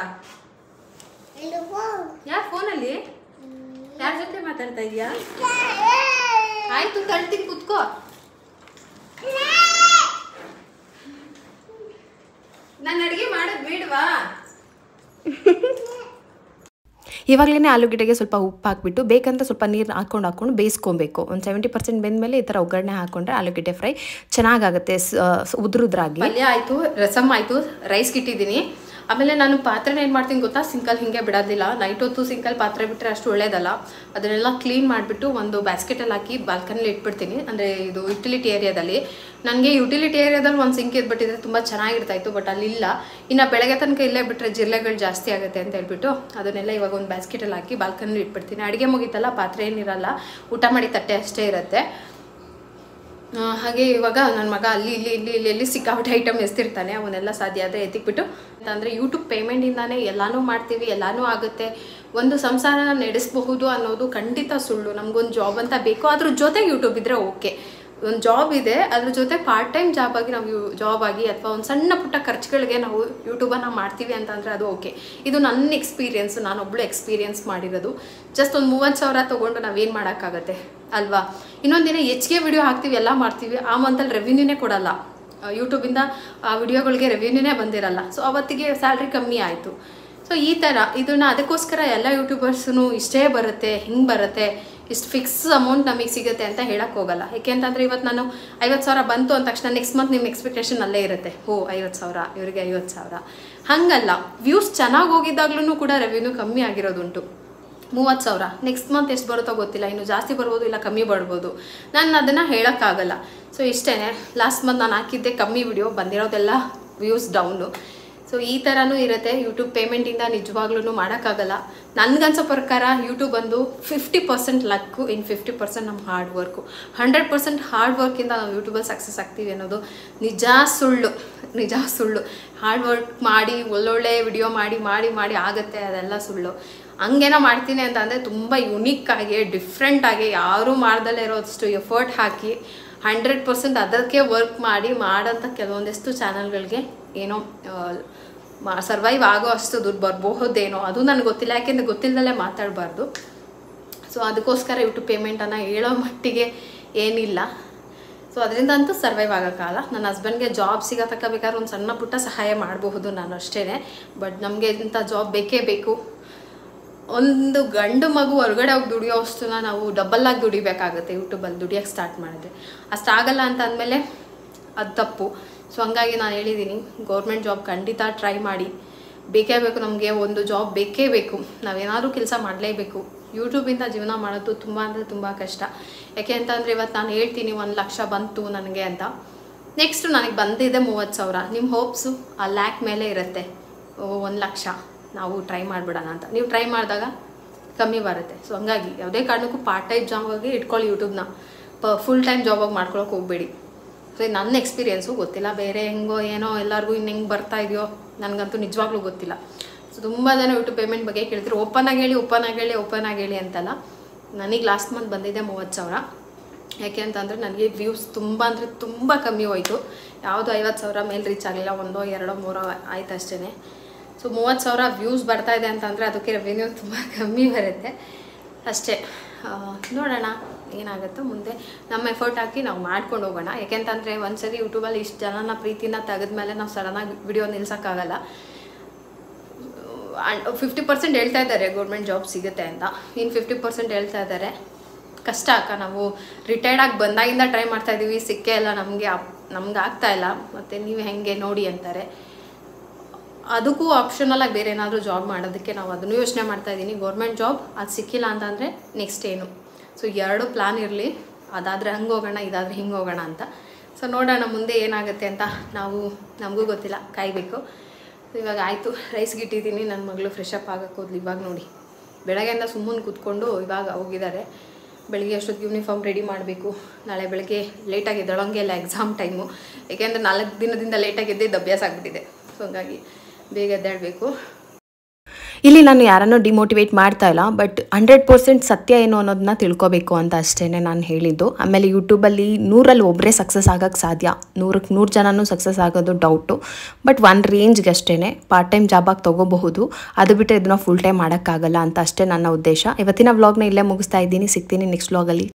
ಯಾರ ಫೋನಲ್ಲಿ ಯಾರ ಜೊತೆ ಮಾತಾಡ್ತಾ ಇದೀಯಾ ಆಯ್ತು ತಳ್ತೀನಿ ಕುತ್ಕೋ ನಾನು ಅಡುಗೆ ಮಾಡೋದು ಬೇಡವಾ ಇವಾಗಲೇ ಆಲೂಗೆಡ್ಡೆಗೆ ಸ್ವಲ್ಪ ಉಪ್ಪು ಹಾಕ್ಬಿಟ್ಟು ಬೇಕಂತ ಸ್ವಲ್ಪ ನೀರು ಹಾಕ್ಕೊಂಡು ಹಾಕ್ಕೊಂಡು ಬೇಯಿಸ್ಕೊಬೇಕು ಒಂದು ಸೆವೆಂಟಿ ಪರ್ಸೆಂಟ್ ಬೆಂದಮೇಲೆ ಈ ಥರ ಒಗ್ಗರಣೆ ಹಾಕ್ಕೊಂಡ್ರೆ ಆಲೂಗೆಡ್ಡೆ ಫ್ರೈ ಚೆನ್ನಾಗಾಗುತ್ತೆ ಉದುರುದ್ರಾಗಿ ಪಲ್ಯ ಆಯಿತು ರಸಮ್ ಆಯಿತು ರೈಸ್ ಇಟ್ಟಿದ್ದೀನಿ ಆಮೇಲೆ ನಾನು ಪಾತ್ರೆನ ಏನು ಮಾಡ್ತೀನಿ ಗೊತ್ತಾ ಸಿಂಕಲ್ ಹಿಂಗೆ ಬಿಡೋದಿಲ್ಲ ನೈಟ್ ಹೊತ್ತು ಸಿಂಕಲ್ ಪಾತ್ರೆ ಬಿಟ್ಟರೆ ಅಷ್ಟು ಒಳ್ಳೇದಲ್ಲ ಅದನ್ನೆಲ್ಲ ಕ್ಲೀನ್ ಮಾಡಿಬಿಟ್ಟು ಒಂದು ಬ್ಯಾಸ್ಕೆಟಲ್ಲಿ ಹಾಕಿ ಬಾಲ್ಕನಿಲಿ ಇಟ್ಬಿಡ್ತೀನಿ ಅಂದರೆ ಇದು ಯುಟಿಲಿಟಿ ಏರಿಯಾದಲ್ಲಿ ನನಗೆ ಯುಟಿಲಿಟಿ ಏರಿಯಾದಲ್ಲಿ ಒಂದು ಸಿಂಕ್ ಇದ್ಬಿಟ್ಟಿದ್ರೆ ತುಂಬ ಚೆನ್ನಾಗಿರ್ತಾಯಿತ್ತು ಬಟ್ ಅಲ್ಲಿಲ್ಲ ಇನ್ನು ಬೆಳಗ್ಗೆ ತನಕ ಇಲ್ಲೇ ಬಿಟ್ಟರೆ ಜಿರಳೆಗಳು ಜಾಸ್ತಿ ಆಗುತ್ತೆ ಅಂತ ಹೇಳ್ಬಿಟ್ಟು ಅದನ್ನೆಲ್ಲ ಇವಾಗ ಒಂದು ಬ್ಯಾಸ್ಕೆಟಲ್ಲಿ ಹಾಕಿ ಬಾಲ್ಕನಿಲಿ ಇಟ್ಬಿಡ್ತೀನಿ ಅಡುಗೆ ಮುಗೀತಲ್ಲ ಪಾತ್ರೆ ಏನಿರಲ್ಲ ಊಟ ಮಾಡಿ ತಟ್ಟೆ ಅಷ್ಟೇ ಇರುತ್ತೆ ಆ, ಹಾಗೆ ಇವಾಗ ನನ್ನ ಮಗ ಅಲ್ಲಿ ಇಲ್ಲಿ ಇಲ್ಲಿ ಇಲ್ಲಿ ಎಲ್ಲಿ ಸಿಕ್ಕಾಪಟ್ಟೆ ಐಟಮ್ ಎಸ್ತಿರ್ತಾನೆ ಅವನ್ನೆಲ್ಲ ಸಾಧ್ಯ ಆದರೆ ಎತ್ತಿಕ್ಬಿಟ್ಟು ಅಂದರೆ ಯೂಟ್ಯೂಬ್ ಪೇಮೆಂಟಿಂದಾನೇ ಎಲ್ಲನೂ ಮಾಡ್ತೀವಿ ಎಲ್ಲನೂ ಆಗುತ್ತೆ ಒಂದು ಸಂಸಾರನ ನಡೆಸಬಹುದು ಅನ್ನೋದು ಖಂಡಿತ ಸುಳ್ಳು ನಮಗೊಂದು ಜಾಬ್ ಅಂತ ಬೇಕು ಅದ್ರ ಜೊತೆಗೆ ಯೂಟ್ಯೂಬ್ ಇದ್ದರೆ ಓಕೆ ಒಂದು ಜಾಬ್ ಇದೆ ಅದ್ರ ಜೊತೆ ಪಾರ್ಟ್ ಟೈಮ್ ಜಾಬ್ ಆಗಿ ನಾವು ಜಾಬ್ ಆಗಿ ಅಥವಾ ಒಂದು ಸಣ್ಣ ಪುಟ್ಟ ಖರ್ಚುಗಳಿಗೆ ನಾವು ಯೂಟ್ಯೂಬನ್ನು ಮಾಡ್ತೀವಿ ಅಂತಂದರೆ ಅದು ಓಕೆ ಇದು ನನ್ನ ಎಕ್ಸ್ಪೀರಿಯನ್ಸ್ ನಾನೊಬ್ಳು ಎಕ್ಸ್ಪೀರಿಯನ್ಸ್ ಮಾಡಿರೋದು ಜಸ್ಟ್ ಒಂದು ಮೂವತ್ತು ಸಾವಿರ ತೊಗೊಂಡು ನಾವೇನು ಮಾಡೋಕ್ಕಾಗತ್ತೆ ಅಲ್ವಾ ಇನ್ನೊಂದು ದಿನ ಹೆಚ್ಚಿಗೆ ವಿಡಿಯೋ ಹಾಕ್ತೀವಿ ಎಲ್ಲ ಮಾಡ್ತೀವಿ ಆ ಮಂತಲ್ಲಿ ರೆವಿನ್ಯೂನೇ ಕೊಡಲ್ಲ ಯೂಟ್ಯೂಬಿಂದ ಆ ವಿಡಿಯೋಗಳಿಗೆ ರೆವಿನ್ಯೂನೇ ಬಂದಿರಲ್ಲ ಸೊ ಅವತ್ತಿಗೆ ಸ್ಯಾಲ್ರಿ ಕಮ್ಮಿ ಆಯಿತು ಸೊ ಈ ಥರ ಇದನ್ನ ಅದಕ್ಕೋಸ್ಕರ ಎಲ್ಲ ಯೂಟ್ಯೂಬರ್ಸ್ನು ಇಷ್ಟೇ ಬರುತ್ತೆ ಹಿಂಗೆ ಬರುತ್ತೆ ಇಷ್ಟು ಫಿಕ್ಸ್ ಅಮೌಂಟ್ ನಮಗೆ ಸಿಗುತ್ತೆ ಅಂತ ಹೇಳಕ್ಕೆ ಹೋಗಲ್ಲ ಯಾಕೆಂತಂದರೆ ಇವತ್ತು ನಾನು ಐವತ್ತು ಸಾವಿರ ಬಂತು ಅಂದ ತಕ್ಷಣ ನೆಕ್ಸ್ಟ್ ಮಂತ್ ನಿಮ್ಮ ಎಕ್ಸ್ಪೆಕ್ಟೇಷನ್ ಅಲ್ಲೇ ಇರುತ್ತೆ ಓ ಐವತ್ತು ಸಾವಿರ ಇವರಿಗೆ ಐವತ್ತು ಸಾವಿರ ಹಾಗಲ್ಲ ವ್ಯೂಸ್ ಚೆನ್ನಾಗಿ ಹೋಗಿದ್ದಾಗ್ಲೂ ಕೂಡ ರೆವಿನ್ಯೂ ಕಮ್ಮಿ ಆಗಿರೋದುಂಟು ಮೂವತ್ತು ಸಾವಿರ ನೆಕ್ಸ್ಟ್ ಮಂತ್ ಎಷ್ಟು ಬರುತ್ತೋ ಗೊತ್ತಿಲ್ಲ ಇನ್ನು ಜಾಸ್ತಿ ಬರ್ಬೋದು ಇಲ್ಲ ಕಮ್ಮಿ ಬರ್ಬೋದು ನಾನು ಅದನ್ನು ಹೇಳೋಕ್ಕಾಗಲ್ಲ ಸೊ ಇಷ್ಟೇ ಲಾಸ್ಟ್ ಮಂತ್ ನಾನು ಹಾಕಿದ್ದೆ ಕಮ್ಮಿ ವಿಡಿಯೋ ಬಂದಿರೋದೆಲ್ಲ ವ್ಯೂಸ್ ಡೌನು ಸೊ ಈ ಥರನೂ ಇರುತ್ತೆ ಯೂಟ್ಯೂಬ್ ಪೇಮೆಂಟಿಂದ ನಿಜವಾಗ್ಲೂ ಮಾಡೋಕ್ಕಾಗಲ್ಲ ನನಗನ್ಸೋ ಪ್ರಕಾರ ಯೂಟ್ಯೂಬ್ ಒಂದು ಫಿಫ್ಟಿ ಪರ್ಸೆಂಟ್ ಲಕ್ಕು ಇನ್ ಫಿಫ್ಟಿ ಪರ್ಸೆಂಟ್ ನಮ್ಮ hard work hundred percent hard ವರ್ಕಿಂದ ನಾವು ಯೂಟ್ಯೂಬಲ್ಲಿ ಸಕ್ಸಸ್ ಆಗ್ತೀವಿ ಅನ್ನೋದು ನಿಜ ಸುಳ್ಳು ನಿಜ ಸುಳ್ಳು ಹಾರ್ಡ್ ವರ್ಕ್ ಮಾಡಿ ಒಳ್ಳೊಳ್ಳೆ ವಿಡಿಯೋ ಮಾಡಿ ಮಾಡಿ ಮಾಡಿ ಆಗುತ್ತೆ ಅದೆಲ್ಲ ಸುಳ್ಳು ಹಂಗೇನೋ ಮಾಡ್ತೀನಿ ಅಂತ ಅಂದರೆ ತುಂಬ ಯುನೀಕ್ ಆಗಿ ಡಿಫ್ರೆಂಟ್ ಆಗಿ ಯಾರೂ ಮಾಡ್ದಲ್ಲೇ ಇರೋಷ್ಟು ಎಫರ್ಟ್ ಹಾಕಿ ಹಂಡ್ರೆಡ್ ಪರ್ಸೆಂಟ್ ಅದಕ್ಕೆ ವರ್ಕ್ ಮಾಡಿ ಮಾಡೋಂಥ ಕೆಲವೊಂದಿಷ್ಟು ಚಾನಲ್ಗಳಿಗೆ ಏನೋ ಸರ್ವೈವ್ ಆಗೋ ಅಷ್ಟು ದುಡ್ಡು ಬರಬಹುದೇನೋ ಅದು ನನಗೆ ಗೊತ್ತಿಲ್ಲ ಯಾಕೆಂದರೆ ಗೊತ್ತಿಲ್ಲದಲ್ಲೇ ಮಾತಾಡಬಾರ್ದು ಸೊ ಅದಕ್ಕೋಸ್ಕರ ಯೂಟ್ಯೂಬ್ ಪೇಮೆಂಟನ್ನು ಹೇಳೋ ಮಟ್ಟಿಗೆ ಏನಿಲ್ಲ ಸೊ ಅದರಿಂದ ಅಂತೂ ಸರ್ವೈವ್ ಆಗೋಕ್ಕಾಗಲ್ಲ ನನ್ನ ಹಸ್ಬೆಂಡ್ಗೆ ಜಾಬ್ ಸಿಗೋ ತಕ್ಕ ಬೇಕಾದ್ರೆ ಒಂದು ಸಣ್ಣ ಪುಟ್ಟ ಸಹಾಯ ಮಾಡಬಹುದು ನಾನು ಅಷ್ಟೇ ಬಟ್ ನಮಗೆ ಇಂಥ ಜಾಬ್ ಬೇಕೇ ಬೇಕು ಒಂದು ಗಂಡು ಮಗು ಹೊರಗಡೆ ಹೋಗಿ ದುಡಿಯೋ ಅಷ್ಟನ್ನ ನಾವು ಡಬಲ್ಲಾಗಿ ದುಡಿಬೇಕಾಗುತ್ತೆ ಯೂಟ್ಯೂಬಲ್ಲಿ ದುಡಿಯೋಕ್ಕೆ ಸ್ಟಾರ್ಟ್ ಮಾಡಿದ್ರೆ ಅಷ್ಟಾಗಲ್ಲ ಅಂತ ಅಂದಮೇಲೆ ಅದು ತಪ್ಪು ಸೊ ಹಂಗಾಗಿ ನಾನು ಹೇಳಿದ್ದೀನಿ ಗೌರ್ಮೆಂಟ್ ಜಾಬ್ ಖಂಡಿತ ಟ್ರೈ ಮಾಡಿ ಬೇಕೇ ಬೇಕು ನಮಗೆ ಒಂದು ಜಾಬ್ ಬೇಕೇ ಬೇಕು ನಾವೇನಾದರೂ ಕೆಲಸ ಮಾಡಲೇಬೇಕು ಯೂಟ್ಯೂಬಿಂದ ಜೀವನ ಮಾಡೋದು ತುಂಬ ಅಂದರೆ ತುಂಬ ಕಷ್ಟ ಯಾಕೆ ಅಂತಂದರೆ ಇವತ್ತು ನಾನು ಹೇಳ್ತೀನಿ ಒಂದು ಲಕ್ಷ ಬಂತು ನನಗೆ ಅಂತ ನೆಕ್ಸ್ಟು ನನಗೆ ಬಂದಿದೆ ಮೂವತ್ತು ಸಾವಿರ ನಿಮ್ಮ ಹೋಪ್ಸು ಆ ಲ್ಯಾಕ್ ಮೇಲೆ ಇರುತ್ತೆ ಒಂದು ಲಕ್ಷ ನಾವು ಟ್ರೈ ಮಾಡಿಬಿಡೋಣ ಅಂತ ನೀವು ಟ್ರೈ ಮಾಡಿದಾಗ ಕಮ್ಮಿ ಬರುತ್ತೆ ಸೊ ಹಂಗಾಗಿ ಯಾವುದೇ ಕಾರಣಕ್ಕೂ ಪಾರ್ಟ್ ಟೈಮ್ ಜಾಬಾಗಿ ಇಟ್ಕೊಳ್ಳಿ ಯೂಟ್ಯೂಬ್ನ ಪ ಫುಲ್ ಟೈಮ್ ಜಾಬಾಗಿ ಮಾಡ್ಕೊಳಕ್ಕೆ ಹೋಗಬೇಡಿ ಸೊ ಇದು ನನ್ನ ಎಕ್ಸ್ಪೀರಿಯೆನ್ಸು ಗೊತ್ತಿಲ್ಲ ಬೇರೆ ಹೆಂಗೋ ಏನೋ ಎಲ್ಲರಿಗೂ ಇನ್ನು ಹೆಂಗೆ ಬರ್ತಾ ಇದೆಯೋ ನನಗಂತೂ ನಿಜವಾಗ್ಲೂ ಗೊತ್ತಿಲ್ಲ ಸೊ ತುಂಬ ಜನ ಯೂಟ್ಯೂಬ್ ಪೇಮೆಂಟ್ ಬಗ್ಗೆ ಕೇಳ್ತಾರೆ ಓಪನ್ ಆಗಿ ಹೇಳಿ ಓಪನ್ ಆಗಿ ಹೇಳಿ ಓಪನ್ ಆಗಿ ಹೇಳಿ ಅಂತಲ್ಲ ನನಗೆ ಲಾಸ್ಟ್ ಮಂತ್ ಬಂದಿದೆ ಮೂವತ್ತು ಸಾವಿರ ಯಾಕೆ ಅಂತಂದರೆ ನನಗೆ ವ್ಯೂಸ್ ತುಂಬ ಅಂದರೆ ತುಂಬ ಕಮ್ಮಿ ಹೋಯಿತು ಯಾವುದು ಐವತ್ತು ಸಾವಿರ ಮೇಲೆ ರೀಚ್ ಆಗಲಿಲ್ಲ ಒಂದೋ ಎರಡೋ ಮೂರೋ ಆಯ್ತು ಅಷ್ಟೇ ಸೊ ಮೂವತ್ತು ಸಾವಿರ ವ್ಯೂಸ್ ಬರ್ತಾ ಇದೆ ಅಂತಂದರೆ ಅದಕ್ಕೆ ರೆವೆನ್ಯೂ ತುಂಬ ಕಮ್ಮಿ ಬರುತ್ತೆ ಅಷ್ಟೇ ಆ, ನೋಡೋಣ ಏನಾಗುತ್ತೋ ಮುಂದೆ ನಮ್ಮ ಎಫರ್ಟ್ ಹಾಕಿ ನಾವು ಮಾಡ್ಕೊಂಡು ಹೋಗೋಣ ಯಾಕೆಂತಂದರೆ ಒಂದ್ಸರಿ ಯೂಟ್ಯೂಬಲ್ಲಿ ಇಷ್ಟು ಜನನ ಪ್ರೀತಿನ ತೆಗೆದ್ಮೇಲೆ ನಾವು ಸಡನ್ನಾಗಿ ವಿಡಿಯೋ ನಿಲ್ಸೋಕ್ಕಾಗಲ್ಲ ಫಿಫ್ಟಿ ಪರ್ಸೆಂಟ್ ಹೇಳ್ತಾ ಇದ್ದಾರೆ ಗೌರ್ಮೆಂಟ್ ಜಾಬ್ ಸಿಗುತ್ತೆ ಅಂತ ಇನ್ನು ಫಿಫ್ಟಿ ಪರ್ಸೆಂಟ್ ಹೇಳ್ತಾ ಇದ್ದಾರೆ ಕಷ್ಟ ಅಕ್ಕ ನಾವು ರಿಟೈರ್ಡ್ ಆಗಿ ಬಂದಾಗಿಂದ ಟ್ರೈ ಮಾಡ್ತಾ ಇದ್ದೀವಿ ಸಿಕ್ಕೇ ಇಲ್ಲ ನಮಗೆ ನಮ್ಗೆ ಆಗ್ತಾ ಇಲ್ಲ ಮತ್ತು ನೀವು ಹೆಂಗೆ ನೋಡಿ ಅಂತಾರೆ ಅದಕ್ಕೂ ಆಪ್ಷನಲ್ ಆಗಿ ಬೇರೆ ಏನಾದರೂ ಜಾಬ್ ಮಾಡೋದಕ್ಕೆ ನಾವು ಅದನ್ನು ಯೋಚನೆ ಮಾಡ್ತಾ ಇದ್ದೀನಿ ಗೌರ್ಮೆಂಟ್ ಜಾಬ್ ಅದು ಸಿಕ್ಕಿಲ್ಲ ಅಂತಂದರೆ ನೆಕ್ಸ್ಟ್ ಏನು ಸೊ ಎರಡು ಪ್ಲಾನ್ ಇರಲಿ ಅದಾದರೆ ಹಂಗೆ ಹೋಗೋಣ ಇದಾದರೆ ಹಿಂಗೆ ಹೋಗೋಣ ಅಂತ ಸೊ ನೋಡೋಣ ಮುಂದೆ ಏನಾಗುತ್ತೆ ಅಂತ ನಾವು ನಮಗೂ ಗೊತ್ತಿಲ್ಲ ಕಾಯಬೇಕು ಇವಾಗ ಆಯಿತು ರೈಸ್ಗೆ ಇಟ್ಟಿದ್ದೀನಿ ನನ್ನ ಮಗಳು ಫ್ರೆಶ್ ಅಪ್ ಆಗಕ್ಕೆ ಹೋದ್ಲು ಇವಾಗ ನೋಡಿ ಬೆಳಗ್ಗೆಯಿಂದ ಸುಮ್ಮನೆ ಕೂತ್ಕೊಂಡು ಇವಾಗ ಹೋಗಿದ್ದಾರೆ ಬೆಳಿಗ್ಗೆ ಅಷ್ಟೊತ್ತಿಗೆ ಯೂನಿಫಾರ್ಮ್ ರೆಡಿ ಮಾಡಬೇಕು ನಾಳೆ ಬೆಳಗ್ಗೆ ಲೇಟಾಗಿ ಎದ್ದಳಂಗೆ ಇಲ್ಲ ಎಕ್ಸಾಮ್ ಟೈಮು ಏಕೆಂದರೆ ನಾಲ್ಕು ದಿನದಿಂದ ಲೇಟಾಗಿ ಎದ್ದಿದ್ದು ಅಭ್ಯಾಸ ಆಗಿಬಿಟ್ಟಿದೆ ಸೊ ಹಂಗಾಗಿ ಬೇಗ ಎದ್ದೇಳಬೇಕು ಇಲ್ಲಿ ನಾನು ಯಾರನ್ನೂ ಡಿಮೋಟಿವೇಟ್ ಮಾಡ್ತಾ ಇಲ್ಲ ಬಟ್ ಹಂಡ್ರೆಡ್ ಪರ್ಸೆಂಟ್ ಸತ್ಯ ಏನು ಅನ್ನೋದನ್ನ ತಿಳ್ಕೊಬೇಕು ಅಂತ ಅಷ್ಟೇ ನಾನು ಹೇಳಿದ್ದು ಆಮೇಲೆ ಯೂಟ್ಯೂಬಲ್ಲಿ ನೂರಲ್ಲಿ ಒಬ್ಬರೇ ಸಕ್ಸಸ್ ಆಗೋಕ್ಕೆ ಸಾಧ್ಯ ನೂರಕ್ಕೆ ನೂರು ಜನನೂ ಸಕ್ಸಸ್ ಆಗೋದು ಡೌಟು ಬಟ್ ಒನ್ ರೇಂಜ್ಗೆ ಅಷ್ಟೇ ಪಾರ್ಟ್ ಟೈಮ್ ಜಾಬಾಗಿ ತೊಗೋಬಹುದು ಅದು ಬಿಟ್ಟರೆ ಇದನ್ನ ಫುಲ್ ಟೈಮ್ ಮಾಡೋಕ್ಕಾಗಲ್ಲ ಅಂತ ಅಷ್ಟೇ ನನ್ನ ಉದ್ದೇಶ ಇವತ್ತಿನ ವ್ಲಾಗ್ನ ಇಲ್ಲೇ ಮುಗಿಸ್ತಾ ಇದ್ದೀನಿ ಸಿಗ್ತೀನಿ ನೆಕ್ಸ್ಟ್ ವ್ಲಾಗಲ್ಲಿ